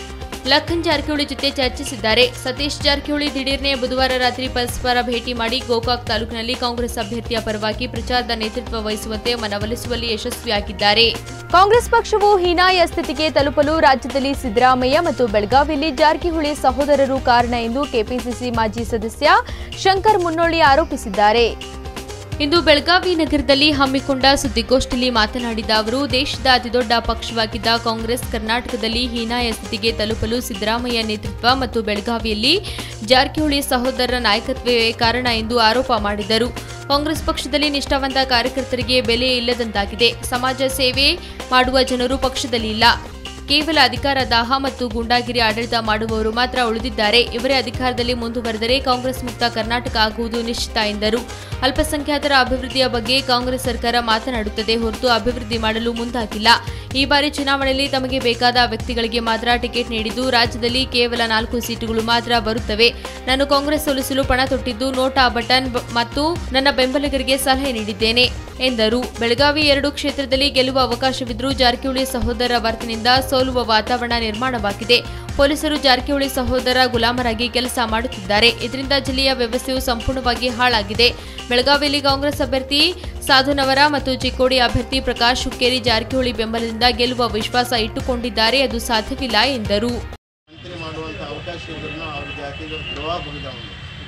ಲಖನ್ ಜಾರಕಿಹೊಳಿ ಜೊತೆ ಚರ್ಚಿಸಿದ್ದಾರೆ ಸತೀಶ್ ಜಾರಕಿಹೊಳಿ ದಿಢೀರ್ನೆ ಬುಧವಾರ ರಾತ್ರಿ ಪರಸ್ಪರ ಭೇಟಿ ಮಾಡಿ ಗೋಕಾಕ್ ತಾಲೂಕಿನಲ್ಲಿ ಕಾಂಗ್ರೆಸ್ ಅಭ್ಯರ್ಥಿಯ ಪರವಾಗಿ ಪ್ರಚಾರದ ನೇತೃತ್ವ ವಹಿಸುವಂತೆ ಮನವೊಲಿಸುವಲ್ಲಿ ಯಶಸ್ವಿಯಾಗಿದ್ದಾರೆ ಕಾಂಗ್ರೆಸ್ ಪಕ್ಷವು ಹೀನಾಯ ಸ್ಥಿತಿಗೆ ತಲುಪಲು ರಾಜ್ಯದಲ್ಲಿ ಸಿದ್ದರಾಮಯ್ಯ ಮತ್ತು ಬೆಳಗಾವಿಯಲ್ಲಿ ಜಾರಕಿಹೊಳಿ ಸಹೋದರರು ಕಾರಣ ಎಂದು ಕೆಪಿಸಿಸಿ ಮಾಜಿ ಸದಸ್ಯ ಶಂಕರ್ ಮುನ್ನೋಳಿ ಆರೋಪಿಸಿದ್ದಾರೆ ಇಂದು ಬೆಳಗಾವಿ ನಗರದಲ್ಲಿ ಹಮ್ಮಿಕೊಂಡ ಸುದ್ದಿಗೋಷ್ಠಿಯಲ್ಲಿ ಮಾತನಾಡಿದ ಅವರು ದೇಶದ ಅತಿದೊಡ್ಡ ಪಕ್ಷವಾಗಿದ್ದ ಕಾಂಗ್ರೆಸ್ ಕರ್ನಾಟಕದಲ್ಲಿ ಹೀನಾಯ ಸ್ಥಿತಿಗೆ ತಲುಪಲು ಸಿದ್ದರಾಮಯ್ಯ ನೇತೃತ್ವ ಮತ್ತು ಬೆಳಗಾವಿಯಲ್ಲಿ ಜಾರಕಿಹೊಳಿ ಸಹೋದರರ ನಾಯಕತ್ವವೇ ಕಾರಣ ಎಂದು ಆರೋಪ ಮಾಡಿದರು ಕಾಂಗ್ರೆಸ್ ಪಕ್ಷದಲ್ಲಿ ನಿಷ್ಠಾವಂತ ಕಾರ್ಯಕರ್ತರಿಗೆ ಬೆಲೆ ಇಲ್ಲದಂತಾಗಿದೆ ಸಮಾಜ ಸೇವೆ ಮಾಡುವ ಜನರು ಪಕ್ಷದಲ್ಲಿ ಇಲ್ಲ ಕೇವಲ ಅಧಿಕಾರ ದಾಹ ಮತ್ತು ಗೂಂಡಾಗಿರಿ ಆಡಳಿತ ಮಾಡುವವರು ಮಾತ್ರ ಉಳಿದಿದ್ದಾರೆ ಇವರೇ ಅಧಿಕಾರದಲ್ಲಿ ಮುಂದುವರೆದರೆ ಕಾಂಗ್ರೆಸ್ ಮುಕ್ತ ಕರ್ನಾಟಕ ಆಗುವುದು ನಿಶ್ಚಿತ ಎಂದರು ಅಲ್ಪಸಂಖ್ಯಾತರ ಅಭಿವೃದ್ಧಿಯ ಬಗ್ಗೆ ಕಾಂಗ್ರೆಸ್ ಸರ್ಕಾರ ಮಾತನಾಡುತ್ತದೆ ಹೊರತು ಅಭಿವೃದ್ಧಿ ಮಾಡಲು ಮುಂದಾಗಿಲ್ಲ ಈ ಬಾರಿ ಚುನಾವಣೆಯಲ್ಲಿ ತಮಗೆ ಬೇಕಾದ ವ್ಯಕ್ತಿಗಳಿಗೆ ಮಾತ್ರ ಟಿಕೆಟ್ ನೀಡಿದ್ದು ರಾಜ್ಯದಲ್ಲಿ ಕೇವಲ ನಾಲ್ಕು ಸೀಟುಗಳು ಮಾತ್ರ ಬರುತ್ತವೆ ನಾನು ಕಾಂಗ್ರೆಸ್ ಸೋಲಿಸಲು ಪಣ ತೊಟ್ಟಿದ್ದು ನೋಟಾ ಬಟನ್ ಬ- ಮತ್ತು ನನ್ನ ಬೆಂಬಲಿಗರಿಗೆ ಸಲಹೆ ನೀಡಿದ್ದೇನೆ ಎಂದರು ಬೆಳಗಾವಿ ಎರಡು ಕ್ಷೇತ್ರದಲ್ಲಿ ಗೆಲ್ಲುವ ಅವಕಾಶವಿದ್ರೂ ಜಾರಕಿಹೊಳಿ ಸಹೋದರ ವರ್ತನೆಯಿಂದ ಸೋಲುವ ವಾತಾವರಣ ನಿರ್ಮಾಣವಾಗಿದೆ ಪೊಲೀಸರು ಜಾರಕಿಹೊಳಿ ಸಹೋದರ ಗುಲಾಮರಾಗಿ ಕೆಲಸ ಮಾಡುತ್ತಿದ್ದಾರೆ ಇದರಿಂದ ಜಿಲ್ಲೆಯ ವ್ಯವಸ್ಥೆಯು ಸಂಪೂರ್ಣವಾಗಿ ಹಾಳಾಗಿದೆ ಬೆಳಗಾವಿಯಲ್ಲಿ ಕಾಂಗ್ರೆಸ್ ಅಭ್ಯರ್ಥಿ ಸಾಧುನವರ ಮತ್ತು ಚಿಕ್ಕೋಡಿ ಅಭ್ಯರ್ಥಿ ಪ್ರಕಾಶ್ ಹುಕ್ಕೇರಿ ಜಾರಕಿಹೊಳಿ ಬೆಂಬಲದಿಂದ ಗೆಲ್ಲುವ ವಿಶ್ವಾಸ ಇಟ್ಟುಕೊಂಡಿದ್ದಾರೆ ಅದು ಸಾಧ್ಯವಿಲ್ಲ ಎಂದರು ಮಂತ್ರಿ ಮಾಡುವಂಥ ಅವಕಾಶ ಇದ್ರೂ ಅವ್ರ ಜಾತಿಗೆ ದ್ರೋಹ ಬಗೆದವನು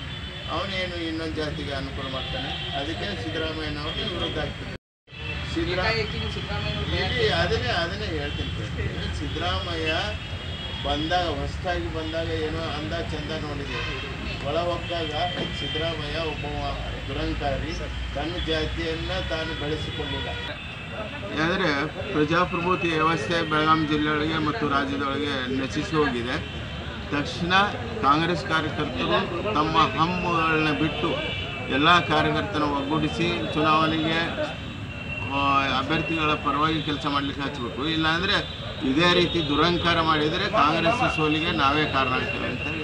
ಅವನೇನು ಇನ್ನೊಂದು ಜಾತಿಗೆ ಅನುಕೂಲ ಮಾಡ್ತಾನೆ ಅದಕ್ಕೆ ಸಿದ್ದರಾಮಯ್ಯನವ್ರಿಗೆ ವಿರುದ್ಧ ಆಗ್ತದೆ ಸಿದ್ದರಾಮಯ್ಯ ಇಲ್ಲಿ ಅದನ್ನೇ ಅದನ್ನೇ ಹೇಳ್ತೀನಿ ಕೇಳಿ. ಸಿದ್ದರಾಮಯ್ಯ ಬಂದಾಗ ಹೊಸದಾಗಿ ಬಂದಾಗ ಏನೋ ಅಂದ ಚಂದ ನೋಡಿದೆ ಒಳ ಹೋಗ್ದಾಗ ಸಿದ್ದರಾಮಯ್ಯ ಒಬ್ಬ ದುರಂಕಾರಿ ತನ್ನ ಜಾತಿಯನ್ನು ತಾನು ಬೆಳೆಸಿಕೊಂಡಿಲ್ಲ ಆದರೆ ಪ್ರಜಾಪ್ರಭುತ್ವ ವ್ಯವಸ್ಥೆ ಬೆಳಗಾವಿ ಜಿಲ್ಲೆಯೊಳಗೆ ಮತ್ತು ರಾಜ್ಯದೊಳಗೆ ನಶಿಸಿ ಹೋಗಿದೆ ತಕ್ಷಣ ಕಾಂಗ್ರೆಸ್ ಕಾರ್ಯಕರ್ತರು ತಮ್ಮ ಹಮ್ಮುಗಳನ್ನ ಬಿಟ್ಟು ಎಲ್ಲ ಕಾರ್ಯಕರ್ತನ ಒಗ್ಗೂಡಿಸಿ ಚುನಾವಣೆಗೆ ಆ, ಅಭ್ಯರ್ಥಿಗಳ ಪರವಾಗಿ ಕೆಲಸ ಮಾಡಲಿಕ್ಕೆ ಹಚ್ಚಬೇಕು ಇಲ್ಲಾಂದರೆ ಇದೇ ರೀತಿ ದುರಂಕಾರ ಮಾಡಿದರೆ ಕಾಂಗ್ರೆಸ್ ಸೋಲಿಗೆ ನಾವೇ ಕಾರಣ ಆಗ್ತೇವೆ ಅಂತ ಹೇಳಿ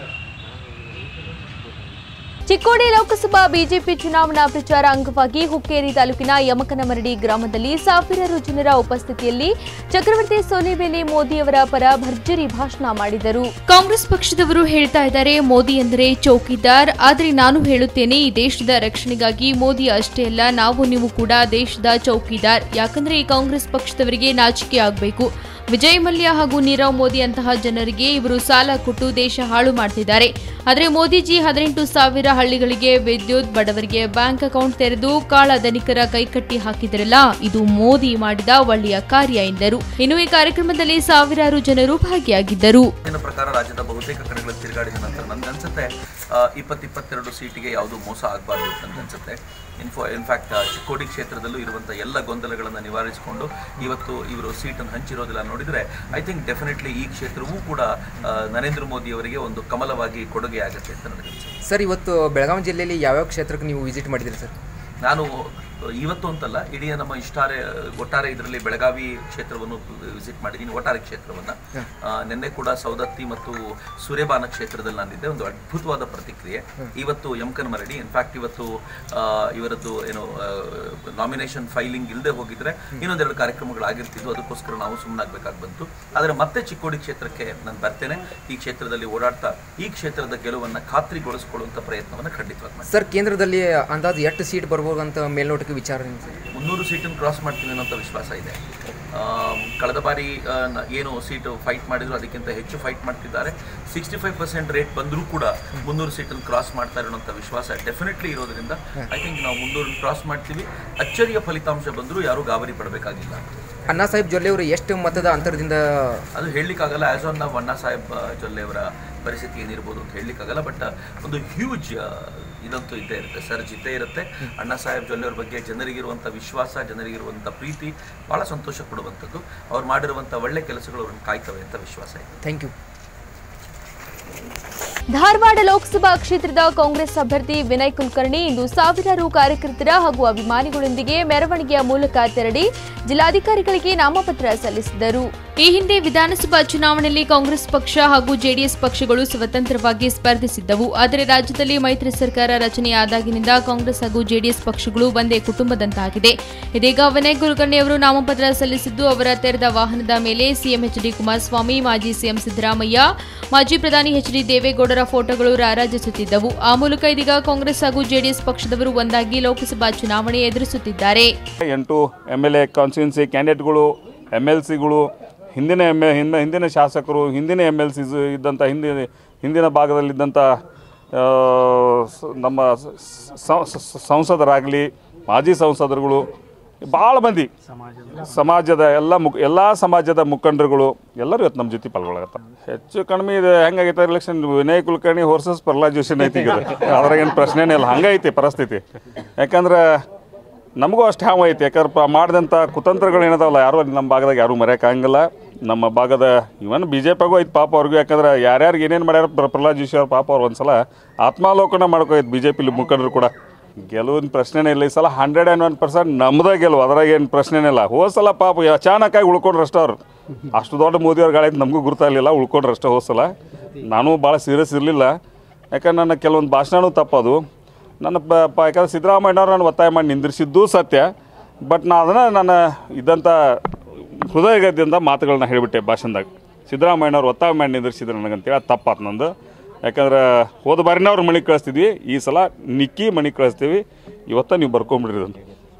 ಚಿಕ್ಕೋಡಿ ಲೋಕಸಭಾ ಬಿಜೆಪಿ ಚುನಾವಣಾ ಪ್ರಚಾರ ಅಂಗವಾಗಿ ಹುಕ್ಕೇರಿ ತಾಲೂಕಿನ ಯಮಕನಮರಡಿ ಗ್ರಾಮದಲ್ಲಿ ಸಾವಿರಾರು ಜನರ ಉಪಸ್ಥಿತಿಯಲ್ಲಿ ಚಕ್ರವರ್ತಿ ಸೋಲಿಬೇಲಿ ಮೋದಿಯವರ ಪರ ಭರ್ಜರಿ ಭಾಷಣ ಮಾಡಿದರು ಕಾಂಗ್ರೆಸ್ ಪಕ್ಷದವರು ಹೇಳ್ತಾ ಇದ್ದಾರೆ ಮೋದಿ ಅಂದರೆ ಚೌಕಿದಾರ್ ಆದರೆ ನಾನು ಹೇಳುತ್ತೇನೆ ಈ ದೇಶದ ರಕ್ಷಣೆಗಾಗಿ ಮೋದಿ ಅಷ್ಟೇ ಅಲ್ಲ ನಾವು ನೀವು ಕೂಡ ದೇಶದ ಚೌಕಿದಾರ್ ಯಾಕಂದ್ರೆ ಈ ಕಾಂಗ್ರೆಸ್ ಪಕ್ಷದವರಿಗೆ ನಾಚಿಕೆ ಆಗಬೇಕು ವಿಜಯ್ ಮಲ್ಯ ಹಾಗೂ ನೀರವ್ ಮೋದಿ ಅಂತಹ ಜನರಿಗೆ ಇವರು ಸಾಲ ಕೊಟ್ಟು ದೇಶ ಹಾಳು ಮಾಡ್ತಿದ್ದಾರೆ ಆದರೆ ಮೋದಿಜಿ ಹದಿನೆಂಟು ಸಾವಿರ ಹಳ್ಳಿಗಳಿಗೆ ವಿದ್ಯುತ್ ಬಡವರಿಗೆ ಬ್ಯಾಂಕ್ ಅಕೌಂಟ್ ತೆರೆದು ಕಾಳ ಧನಿಕರ ಕೈಕಟ್ಟಿ ಹಾಕಿದ್ರಲ್ಲ ಇದು ಮೋದಿ ಮಾಡಿದ ಒಳ್ಳೆಯ ಕಾರ್ಯ ಎಂದರು ಇನ್ನು ಈ ಕಾರ್ಯಕ್ರಮದಲ್ಲಿ ಸಾವಿರಾರು ಜನರು ಭಾಗಿಯಾಗಿದ್ದರು ನನ್ನ ಪ್ರಕಾರ ರಾಜ್ಯದ ಬಹುತೇಕ ಕಡೆಗಳಲ್ಲಿ ತಿರುಗಾಡಿದ ನಂತರ ನನ್ಗನ್ಸುತ್ತೆ ಇಪ್ಪತ್ತು ಇಪ್ಪತ್ತೆರಡು ಸೀಟಿಗೆ ಯಾವುದು ಮೋಸ ಆಗಬಾರ್ದು ಅಂತ ನನ್ಗನ್ಸುತ್ತೆ ಇನ್ಫೋ ಇನ್ಫ್ಯಾಕ್ಟ್ ಚಿಕ್ಕೋಡಿ ಕ್ಷೇತ್ರದಲ್ಲೂ ಇರುವಂಥ ಎಲ್ಲ ಗೊಂದಲಗಳನ್ನು ನಿವಾರಿಸಿಕೊಂಡು ಇವತ್ತು ಇವರು ಸೀಟನ್ನು ಹಂಚಿರೋದಿಲ್ಲ ನೋಡಿದರೆ ಐ ಥಿಂಕ್ ಡೆಫಿನೆಟ್ಲಿ ಈ ಕ್ಷೇತ್ರವೂ ಕೂಡ ಆ, ನರೇಂದ್ರ ಮೋದಿ ಅವರಿಗೆ ಒಂದು ಕಮಲವಾಗಿ ಕೊಡುಗೆ ಆಗುತ್ತೆ ಅಂತ ನನಗನ್ಸುತ್ತೆ ಸರ್ ಇವತ್ತು ಬೆಳಗಾವಿ ಜಿಲ್ಲೆಯಲ್ಲಿ ಯಾವ್ಯಾವ ಕ್ಷೇತ್ರಕ್ಕೆ ನೀವು ವಿಸಿಟ್ ಮಾಡಿದ್ದೀರಿ ಸರ್ ನಾನು ಇವತ್ತು ಅಂತಲ್ಲ ಇಡೀ ನಮ್ಮ ಇಷ್ಟಾರೆ ಒಟ್ಟಾರೆ ಇದರಲ್ಲಿ ಬೆಳಗಾವಿ ಕ್ಷೇತ್ರವನ್ನು ವಿಸಿಟ್ ಮಾಡಿದ್ದೀನಿ ಒಟ್ಟಾರೆ ಕ್ಷೇತ್ರವನ್ನ ಆ, ನಿನ್ನೆ ಕೂಡ ಸೌದತ್ತಿ ಮತ್ತು ಸೂರ್ಯಪಾನ ಕ್ಷೇತ್ರದಲ್ಲಿ ನಾನಿದ್ದೆ ಒಂದು ಅದ್ಭುತವಾದ ಪ್ರತಿಕ್ರಿಯೆ ಇವತ್ತು ಯಮಕನ್ ಮರಡಿ ಇನ್ಫ್ಯಾಕ್ಟ್ ಇವತ್ತು ಆ, ಇವರದ್ದು ಏನು ನಾಮಿನೇಷನ್ ಫೈಲಿಂಗ್ ಇಲ್ಲದೆ ಹೋಗಿದ್ರೆ ಇನ್ನೊಂದೆರಡು ಕಾರ್ಯಕ್ರಮಗಳು ಆಗಿರ್ತಿದ್ವು ಅದಕ್ಕೋಸ್ಕರ ನಾವು ಸುಮ್ಮನಾಗಬೇಕಾಗಿ ಬಂತು ಆದರೆ ಮತ್ತೆ ಚಿಕ್ಕೋಡಿ ಕ್ಷೇತ್ರಕ್ಕೆ ನಾನು ಬರ್ತೇನೆ ಈ ಕ್ಷೇತ್ರದಲ್ಲಿ ಓಡಾಡ್ತಾ ಈ ಕ್ಷೇತ್ರದ ಗೆಲುವನ್ನ ಖಾತ್ರಿಗೊಳಿಸಿಕೊಳ್ಳುವಂತ ಪ್ರಯತ್ನವನ್ನು ಖಂಡಿತವಾಗಿ ಮಾಡ್ತೀನಿ ಸರ್ ಕೇಂದ್ರದಲ್ಲಿ ಅಂದಾಜು ಎಷ್ಟು ಸೀಟ್ ಬರ್ಬೋದು ಅಂತ ಮೇಲ್ನೋಟಕ್ಕೆ ವಿಚಾರ ಏನು ಸರ್ ಮುನ್ನೂರು ಸೀಟನ್ನು ಕ್ರಾಸ್ ಮಾಡ್ತೀವಿ ಅನ್ನೋಂಥ ವಿಶ್ವಾಸ ಇದೆ ಆಮ್, ಕಳೆದ ಬಾರಿ ಆ, ನ- ಏನು ಸೀಟು ಫೈಟ್ ಮಾಡಿದ್ರು ಅದಕ್ಕಿಂತ ಹೆಚ್ಚು ಫೈಟ್ ಮಾಡ್ತಿದ್ದಾರೆ ಸಿಕ್ಸ್ಟಿ ಫೈವ್ ಪರ್ಸೆಂಟ್ ರೇಟ್ ಬಂದರೂ ಕೂಡ ಮುನ್ನೂರು ಸೀಟನ್ನು ಕ್ರಾಸ್ ಮಾಡ್ತಾರೆ ಅನ್ನೋಂಥ ವಿಶ್ವಾಸ ಡೆಫಿನೆಟ್ಲಿ ಇರೋದ್ರಿಂದ ಐ ಥಿಂಕ್ ನಾವು ಮುನ್ನೂರನ್ನು ಕ್ರಾಸ್ ಮಾಡ್ತೀವಿ ಅಚ್ಚರಿಯ ಫಲಿತಾಂಶ ಬಂದರೂ ಯಾರೂ ಗಾಬರಿ ಪಡಬೇಕಾಗಿಲ್ಲ ಅಣ್ಣಾ ಸಾಹೇಬ್ ಜೊಲ್ಲೆ ಅವರು ಎಷ್ಟು ಮತದ ಅಂತರದಿಂದ ಅದು ಹೇಳಲಿಕ್ಕಾಗಲ್ಲ ಆ್ಯಸ್ ಆನ್ ನಾವು ಅಣ್ಣಾ ಸಾಹೇಬ್ ಜೊಲ್ಲೆ ಅವರ ಪರಿಸ್ಥಿತಿ ಏನಿರ್ಬೋದು ಅಂತ ಹೇಳಲಿಕ್ಕಾಗಲ್ಲ ಬಟ್ ಒಂದು ಹ್ಯೂಜ್ ಇದಂತೂ ಇದ್ದೇ ಇರುತ್ತೆ ಸರ್ಜ್ ಇದ್ದೇ ಇರುತ್ತೆ ಅಣ್ಣಾ ಸಾಹೇಬ್ ಜೊಲ್ಲೆ ಅವ್ರ ಬಗ್ಗೆ ಜನರಿಗಿರುವಂಥ ವಿಶ್ವಾಸ ಜನರಿಗಿರುವಂಥ ಪ್ರೀತಿ ಭಾಳ ಸಂತೋಷ ಕೊಡುವಂಥದ್ದು ಅವ್ರು ಮಾಡಿರುವಂಥ ಒಳ್ಳೆ ಕೆಲಸಗಳು ಅವ್ರನ್ನ ಕಾಯ್ತವೆ ಅಂತ ವಿಶ್ವಾಸ ಇದೆ ಥ್ಯಾಂಕ್ ಯು ಧಾರವಾಡ ಲೋಕಸಭಾ ಕ್ಷೇತ್ರದ ಕಾಂಗ್ರೆಸ್ ಅಭ್ಯರ್ಥಿ ವಿನಯ್ ಕುಲಕರ್ಣಿ ಇಂದು ಸಾವಿರಾರು ಕಾರ್ಯಕರ್ತರ ಹಾಗೂ ಅಭಿಮಾನಿಗಳೊಂದಿಗೆ ಮೆರವಣಿಗೆಯ ಮೂಲಕ ತೆರಳಿ ಜಿಲ್ಲಾಧಿಕಾರಿಗಳಿಗೆ ನಾಮಪತ್ರ ಸಲ್ಲಿಸಿದರು ಈ ಹಿಂದೆ ವಿಧಾನಸಭಾ ಚುನಾವಣೆಯಲ್ಲಿ ಕಾಂಗ್ರೆಸ್ ಪಕ್ಷ ಹಾಗೂ ಜೆಡಿಎಸ್ ಪಕ್ಷಗಳು ಸ್ವತಂತ್ರವಾಗಿ ಸ್ಪರ್ಧಿಸಿದ್ದವು ಆದರೆ ರಾಜ್ಯದಲ್ಲಿ ಮೈತ್ರಿ ಸರ್ಕಾರ ರಚನೆಯಾದಾಗಿನಿಂದ ಕಾಂಗ್ರೆಸ್ ಹಾಗೂ ಜೆಡಿಎಸ್ ಪಕ್ಷಗಳು ಒಂದೇ ಕುಟುಂಬದಂತಾಗಿದೆ ಇದೀಗ ವಿನಯ್ ಕುಲಕರ್ಣಿ ಅವರು ನಾಮಪತ್ರ ಸಲ್ಲಿಸಿದ್ದು ಅವರ ತೆರೆದ ವಾಹನದ ಮೇಲೆ ಸಿಎಂ ಎಚ್ ಡಿ ಕುಮಾರಸ್ವಾಮಿ ಮಾಜಿ ಸಿಎಂ ಸಿದ್ದರಾಮಯ್ಯ ಮಾಜಿ ಪ್ರಧಾನಿ ಎಚ್ ಡಿ ದೇವೇಗೌಡರ ಫೋಟೋಗಳು ರಾರಾಜಿಸುತ್ತಿದ್ದವು ಆ ಮೂಲಕ ಇದೀಗ ಕಾಂಗ್ರೆಸ್ ಹಾಗೂ ಜೆಡಿಎಸ್ ಪಕ್ಷದವರು ಒಂದಾಗಿ ಲೋಕಸಭಾ ಚುನಾವಣೆ ಎದುರಿಸುತ್ತಿದ್ದಾರೆ ಎಂಟು ಎಮ್ ಎಲ್ ಎ ಕಾನ್ಸ್ಟಿಟ್ಯೂನ್ಸಿ ಕ್ಯಾಂಡಿಡೇಟ್ಗಳು ಎಮ್ ಎಲ್ ಸಿಗಳು ಹಿಂದಿನ ಎಮ್ ಎ ಹಿಂದಿನ ಹಿಂದಿನ ಶಾಸಕರು ಹಿಂದಿನ ಎಮ್ ಎಲ್ ಸಿಸ್ ಇದ್ದಂಥ ಹಿಂದಿನ ಹಿಂದಿನ ಭಾಗದಲ್ಲಿದ್ದಂಥ ಆ, ಸ- ನಮ್ಮ ಸ- ಸ- ಸಂಸದರಾಗಲಿ ಮಾಜಿ ಸಂಸದರುಗಳು ಭಾಳ ಮಂದಿ ಸಮಾಜದ ಎಲ್ಲ ಮುಖ ಎಲ್ಲ ಸಮಾಜದ ಮುಖಂಡರುಗಳು ಎಲ್ಲರೂ ಇವತ್ತು ನಮ್ಮ ಜೊತೆ ಪಾಲ್ಗೊಳಗತ್ತಾರೆ ಹೆಚ್ಚು ಕಡಿಮೆ ಇದು ಹೆಂಗಾಗೈತೆ ಎಲೆಕ್ಷನ್ ವಿನಯ್ ಕುಲಕರ್ಣಿ ವರ್ಸಸ್ ಪ್ರಹ್ಲಾದ್ ಜೋಶಿ ಐತಿ ಈಗ ಅದ್ರಾಗ ಏನು ಪ್ರಶ್ನೆನೇ ಇಲ್ಲ ಹಂಗೈತಿ ಪರಿಸ್ಥಿತಿ ಯಾಕಂದ್ರೆ ನಮಗೂ ಅಷ್ಟು ಹಾವ ಐತಿ ಯಾಕಂದ್ರೆ ಪ- ಮಾಡಿದಂಥ ಕುತಂತ್ರಗಳು ಏನದಾವಲ್ಲ ಯಾರು ನಮ್ಮ ಭಾಗದಾಗ ಯಾರೂ ಮರೆಯೋಕ್ಕಾಗಂಗಿಲ್ಲ ನಮ್ಮ ಭಾಗದ ಇವನ್ ಬಿ ಜೆ ಪಿಗೂ ಐತೆ ಪಾಪ ಅವ್ರಿಗೂ ಯಾಕಂದ್ರೆ ಯಾರ್ಯಾರಿಗೆ ಏನೇನು ಮಾಡ್ಯಾರ ಪ್ರ- ಪ್ರಹ್ಲಾದ್ ಜೋಶಿ ಅವ್ರ ಪಾಪ ಅವ್ರು ಒಂದ್ಸಲ ಆತ್ಮಾಲೋಕನ ಮಾಡ್ಕೋಯ್ತು ಬಿ ಜೆ ಪಿಲಿ ಮುಖಂಡರು ಕೂಡ ಗೆಲುವಿನ ಪ್ರಶ್ನೆನೇ ಇಲ್ಲ ಈ ಸಲ ಹಂಡ್ರೆಡ್ ಆ್ಯಂಡ್ ಒನ್ ಪರ್ಸೆಂಟ್ ನಮ್ಮದೇ ಗೆಲುವು ಅದ್ರಾಗ ಏನು ಪ್ರಶ್ನೆನೇ ಇಲ್ಲ ಹೋದ ಸಲ ಪಾಪ ಅಚಾನಕ್ಕಾಗಿ ಉಳ್ಕೊಂಡ್ರು ಅಷ್ಟೇ ಅವ್ರು ಅಷ್ಟು ದೊಡ್ಡ ಮೋದಿಯವ್ರ ಗಾಳಿ ನಮಗೂ ಗುರ್ತಾಗಲಿಲ್ಲ ಉಳ್ಕೊಂಡ್ರು ಅಷ್ಟೇ ಹೋದ ಸಲ ನಾನು ಭಾಳ ಸೀರಿಯಸ್ ಇರಲಿಲ್ಲ ಯಾಕಂದ್ರೆ ನನ್ನ ಕೆಲವೊಂದು ಭಾಷಣನೂ ತಪ್ಪದು ನನ್ನ ಪ ಪ- ಯಾಕಂದ್ರೆ ಸಿದ್ದರಾಮಯ್ಯನವ್ರು ನಾನು ಒತ್ತಾಯ ಮಾಡಿ ನಿಂದಿರಿಸಿದ್ದು ಸತ್ಯ ಬಟ್ ನಾ ಅದನ್ನು ನಾನು ಇದ್ದಂಥ ಹೃದಯಗದ್ದಿಂದ ಮಾತುಗಳನ್ನ ಹೇಳಿಬಿಟ್ಟೆ ಭಾಷಣದಾಗ ಸಿದ್ದರಾಮಯ್ಯನವ್ರು ಒತ್ತಾಯ ಮಾಡಿ ನಿಂದಿರಿಸಿದ್ರು ನನಗಂತೇಳಿ ಅದು ತಪ್ಪಾತು ನಂದು ಯಾಕಂದ್ರೆ ಹೋದ ಬಾರಿನ ಅವ್ರು ಮನೆಗೆ ಕಳಿಸ್ತಿದ್ವಿ ಈ ಸಲ ನಿಕ್ಕಿ ಮನೆಗೆ ಕಳಿಸ್ತೀವಿ ಇವತ್ತ ನೀವು ಬರ್ಕೊಂಬಿಡ್ರಿ ಇದನ್ನು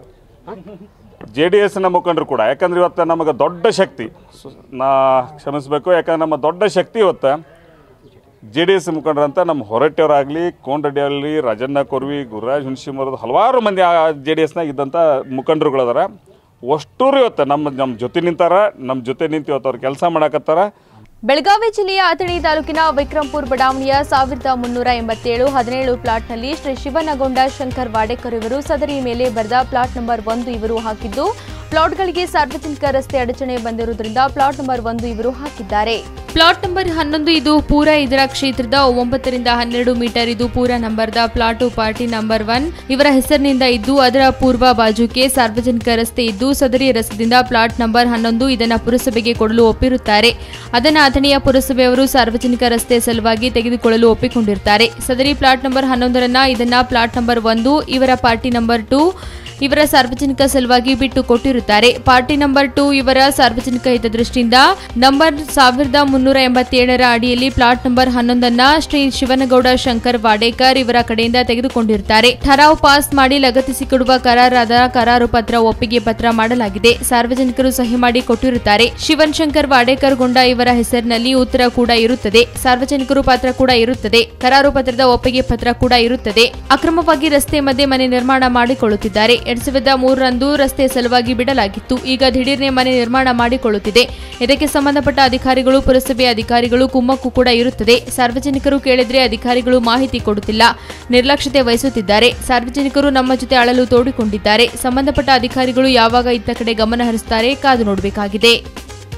ಜೆ ಡಿ ಎಸ್ನ ಮುಖಂಡರು ಕೂಡ ಯಾಕಂದ್ರೆ ಇವತ್ತು ನಮಗೆ ದೊಡ್ಡ ಶಕ್ತಿ ಸು- ನಾ ಕ್ಷಮಿಸಬೇಕು ಯಾಕಂದ್ರೆ ನಮ್ಮ ದೊಡ್ಡ ಶಕ್ತಿ ಇವತ್ತು ಜೆ ಡಿ ಎಸ್ ಮುಖಂಡರಂತ ನಮ್ಮ ಹೊರಟ್ಟಿಯವರಾಗಲಿ ಕೋನರೆಡ್ಡಿ ಆಗಲಿ ರಾಜಣ್ಣ ಕೊರ್ವಿ ಗುರುರಾಜ್ ಹುಣಸಿಮರದ ಹಲವಾರು ಮಂದಿ ಜೆ ಡಿ ಎಸ್ನಾಗ ಇದ್ದಂಥ ಮುಖಂಡರುಗಳದಾರ ಅಷ್ಟೂರು ಇವತ್ತು ನಮ್ಮ ನಮ್ಮ ಜೊತೆ ನಿಂತಾರ ನಮ್ಮ ಜೊತೆ ನಿಂತು ಇವತ್ತು ಅವ್ರು ಕೆಲಸ ಮಾಡಕತ್ತಾರ ಬೆಳಗಾವಿ ಜಿಲ್ಲೆಯ ಅಥಣಿ ತಾಲೂಕಿನ ವಿಕ್ರಂಪುರ್ ಬಡಾವಣೆಯ ಸಾವಿರದ ಮುನ್ನೂರ ಎಂಬತ್ತೇಳು ಹದಿನೇಳು ಪ್ಲಾಟ್ನಲ್ಲಿ ಶ್ರೀ ಶಿವನಗೊಂಡ ಶಂಕರ್ ವಾಡೇಕರ್ ಇವರು ಸದರಿ ಮೇಲೆ ಬರೆದ ಪ್ಲಾಟ್ ನಂಬರ್ ಒಂದು ಇವರು ಹಾಕಿದ್ದು ಪ್ಲಾಟ್ಗಳಿಗೆ ಸಾರ್ವಜನಿಕ ರಸ್ತೆ ಅಡಚಣೆ ಬಂದಿರುವುದರಿಂದ ಪ್ಲಾಟ್ ನಂಬರ್ ಒಂದು ಇವರು ಹಾಕಿದ್ದಾರೆ ಪ್ಲಾಟ್ ನಂಬರ್ ಹನ್ನೊಂದು ಇದು ಪೂರ ಇದರ ಕ್ಷೇತ್ರದ ಒಂಬತ್ತರಿಂದ ಹನ್ನೆರಡು ಮೀಟರ್ ಇದು ಪೂರ ನಂಬರ್ದ ಪ್ಲಾಟು ಪಾರ್ಟಿ ನಂಬರ್ ಒನ್ ಇವರ ಹೆಸರಿನಿಂದ ಇದ್ದು ಅದರ ಪೂರ್ವ ಬಾಜುಕ್ಕೆ ಸಾರ್ವಜನಿಕ ರಸ್ತೆ ಇದ್ದು ಸದರಿ ರಸ್ತೆಯಿಂದ ಪ್ಲಾಟ್ ನಂಬರ್ ಹನ್ನೊಂದು ಇದನ್ನು ಪುರಸಭೆಗೆ ಕೊಡಲು ಒಪ್ಪಿರುತ್ತಾರೆ ಅದನ್ನು ಅಥಣಿಯ ಪುರಸಭೆಯವರು ಸಾರ್ವಜನಿಕ ರಸ್ತೆ ಸಲುವಾಗಿ ತೆಗೆದುಕೊಳ್ಳಲು ಒಪ್ಪಿಕೊಂಡಿರ್ತಾರೆ ಸದರಿ ಪ್ಲಾಟ್ ನಂಬರ್ ಹನ್ನೊಂದರನ್ನ ಇದನ್ನ ಪ್ಲಾಟ್ ನಂಬರ್ ಒಂದು ಇವರ ಪಾರ್ಟಿ ನಂಬರ್ ಟೂ ಇವರ ಸಾರ್ವಜನಿಕ ಸಲುವಾಗಿ ಬಿಟ್ಟು ಕೊಟ್ಟಿರುತ್ತಾರೆ ಪಾರ್ಟಿ ನಂಬರ್ ಟೂ ಇವರ ಸಾರ್ವಜನಿಕ ಹಿತದೃಷ್ಟಿಯಿಂದ ನಂಬರ್ ಸಾವಿರದ ಮುನ್ನೂರ ಎಂಬತ್ತೇಳರ ಅಡಿಯಲ್ಲಿ ಪ್ಲಾಟ್ ನಂಬರ್ ಹನ್ನೊಂದನ್ನ ಶ್ರೀ ಶಿವನಗೌಡ ಶಂಕರ್ ವಾಡೇಕರ್ ಇವರ ಕಡೆಯಿಂದ ತೆಗೆದುಕೊಂಡಿರುತ್ತಾರೆ ಠರಾವ್ ಪಾಸ್ ಮಾಡಿ ಲಗತ್ತಿಸಿಕೊಡುವ ಕರಾರಾದ ಕರಾರು ಪತ್ರ ಒಪ್ಪಿಗೆ ಪತ್ರ ಮಾಡಲಾಗಿದೆ ಸಾರ್ವಜನಿಕರು ಸಹಿ ಮಾಡಿ ಕೊಟ್ಟಿರುತ್ತಾರೆ ಶಿವನ್ ಶಂಕರ್ ವಾಡೇಕರ್ ಗೊಂಡ ಇವರ ಹೆಸರಿನಲ್ಲಿ ಉತ್ತರ ಕೂಡ ಇರುತ್ತದೆ ಸಾರ್ವಜನಿಕರು ಪತ್ರ ಕೂಡ ಇರುತ್ತದೆ ಕರಾರು ಪತ್ರದ ಒಪ್ಪಿಗೆ ಪತ್ರ ಕೂಡ ಇರುತ್ತದೆ ಅಕ್ರಮವಾಗಿ ರಸ್ತೆ ಮಧ್ಯೆ ಮನೆ ನಿರ್ಮಾಣ ಮಾಡಿಕೊಳ್ಳುತ್ತಿದ್ದಾರೆ ಎರಡ್ ಸಾವಿರದ ಮೂರರಂದು ರಸ್ತೆ ಸಲುವಾಗಿ ಬಿಡಲಾಗಿತ್ತು ಈಗ ದಿಢೀರ್ನೆ ಮನೆ ನಿರ್ಮಾಣ ಮಾಡಿಕೊಳ್ಳುತ್ತಿದೆ ಇದಕ್ಕೆ ಸಂಬಂಧಪಟ್ಟ ಅಧಿಕಾರಿಗಳು ಪುರಸಭೆ ಅಧಿಕಾರಿಗಳು ಕುಮ್ಮಕ್ಕು ಕೂಡ ಇರುತ್ತದೆ ಸಾರ್ವಜನಿಕರು ಕೇಳಿದ್ರೆ ಅಧಿಕಾರಿಗಳು ಮಾಹಿತಿ ಕೊಡುತ್ತಿಲ್ಲ ನಿರ್ಲಕ್ಷ್ಯತೆ ವಹಿಸುತ್ತಿದ್ದಾರೆ ಸಾರ್ವಜನಿಕರು ನಮ್ಮ ಜೊತೆ ಅಳಲು ತೋಡಿಕೊಂಡಿದ್ದಾರೆ ಸಂಬಂಧಪಟ್ಟ ಅಧಿಕಾರಿಗಳು ಯಾವಾಗ ಇತ್ತ ಕಡೆ ಗಮನ ಹರಿಸುತ್ತಾರೆ ಕಾದು ನೋಡಬೇಕಾಗಿದೆ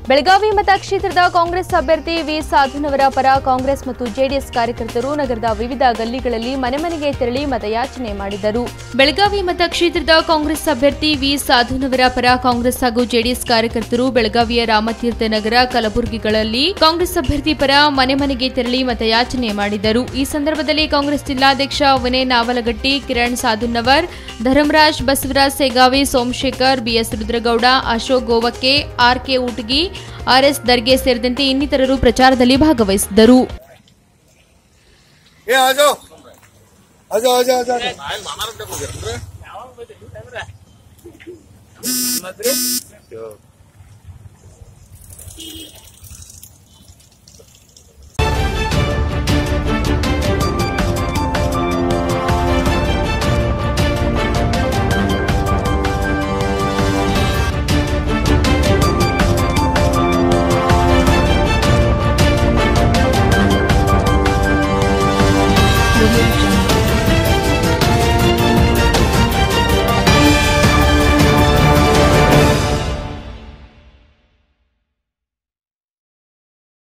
ಬೆಳಗಾವಿ ಮತಕ್ಷೇತ್ರದ ಕಾಂಗ್ರೆಸ್ ಅಭ್ಯರ್ಥಿ ವಿ ಸಾಧುನವರ ಪರ ಕಾಂಗ್ರೆಸ್ ಮತ್ತು ಜೆಡಿಎಸ್ ಕಾರ್ಯಕರ್ತರು ನಗರದ ವಿವಿಧ ಗಲ್ಲಿಗಳಲ್ಲಿ ಮನೆ ಮನೆಗೆ ತೆರಳಿ ಮತಯಾಚನೆ ಮಾಡಿದರು ಬೆಳಗಾವಿ ಮತಕ್ಷೇತ್ರದ ಕಾಂಗ್ರೆಸ್ ಅಭ್ಯರ್ಥಿ ವಿ ಸಾಧುನವರ ಪರ ಕಾಂಗ್ರೆಸ್ ಹಾಗೂ ಜೆಡಿಎಸ್ ಕಾರ್ಯಕರ್ತರು ಬೆಳಗಾವಿಯ ರಾಮತೀರ್ಥ ನಗರ ಕಲಬುರಗಿಗಳಲ್ಲಿ ಕಾಂಗ್ರೆಸ್ ಅಭ್ಯರ್ಥಿ ಪರ ಮನೆ ಮನೆಗೆ ತೆರಳಿ ಮತಯಾಚನೆ ಮಾಡಿದರು ಈ ಸಂದರ್ಭದಲ್ಲಿ ಕಾಂಗ್ರೆಸ್ ಜಿಲ್ಲಾಧ್ಯಕ್ಷ ವಿನಯ್ ನಾವಲಗಟ್ಟಿ ಕಿರಣ್ ಸಾಧುನವರ್ ಧರ್ಮರಾಜ್ ಬಸವರಾಜ್ ಸೇಗಾವಿ ಸೋಮಶೇಖರ್ ಬಿಎಸ್ ರುದ್ರಗೌಡ ಅಶೋಕ್ ಗೋವಕ್ಕೆ ಆರ್ಕೆ ಊಟಗಿ ಆರ್ಎಸ್ ದರ್ಗೆ ಸೇರಿದಂತೆ ಇನ್ನಿತರರು ಪ್ರಚಾರದಲ್ಲಿ ಭಾಗವಹಿಸಿದ್ದರು ಏ ಆಜೋ ಆಜೋ ಆಜೋ ಆಜೋ ಮತ್ತೆ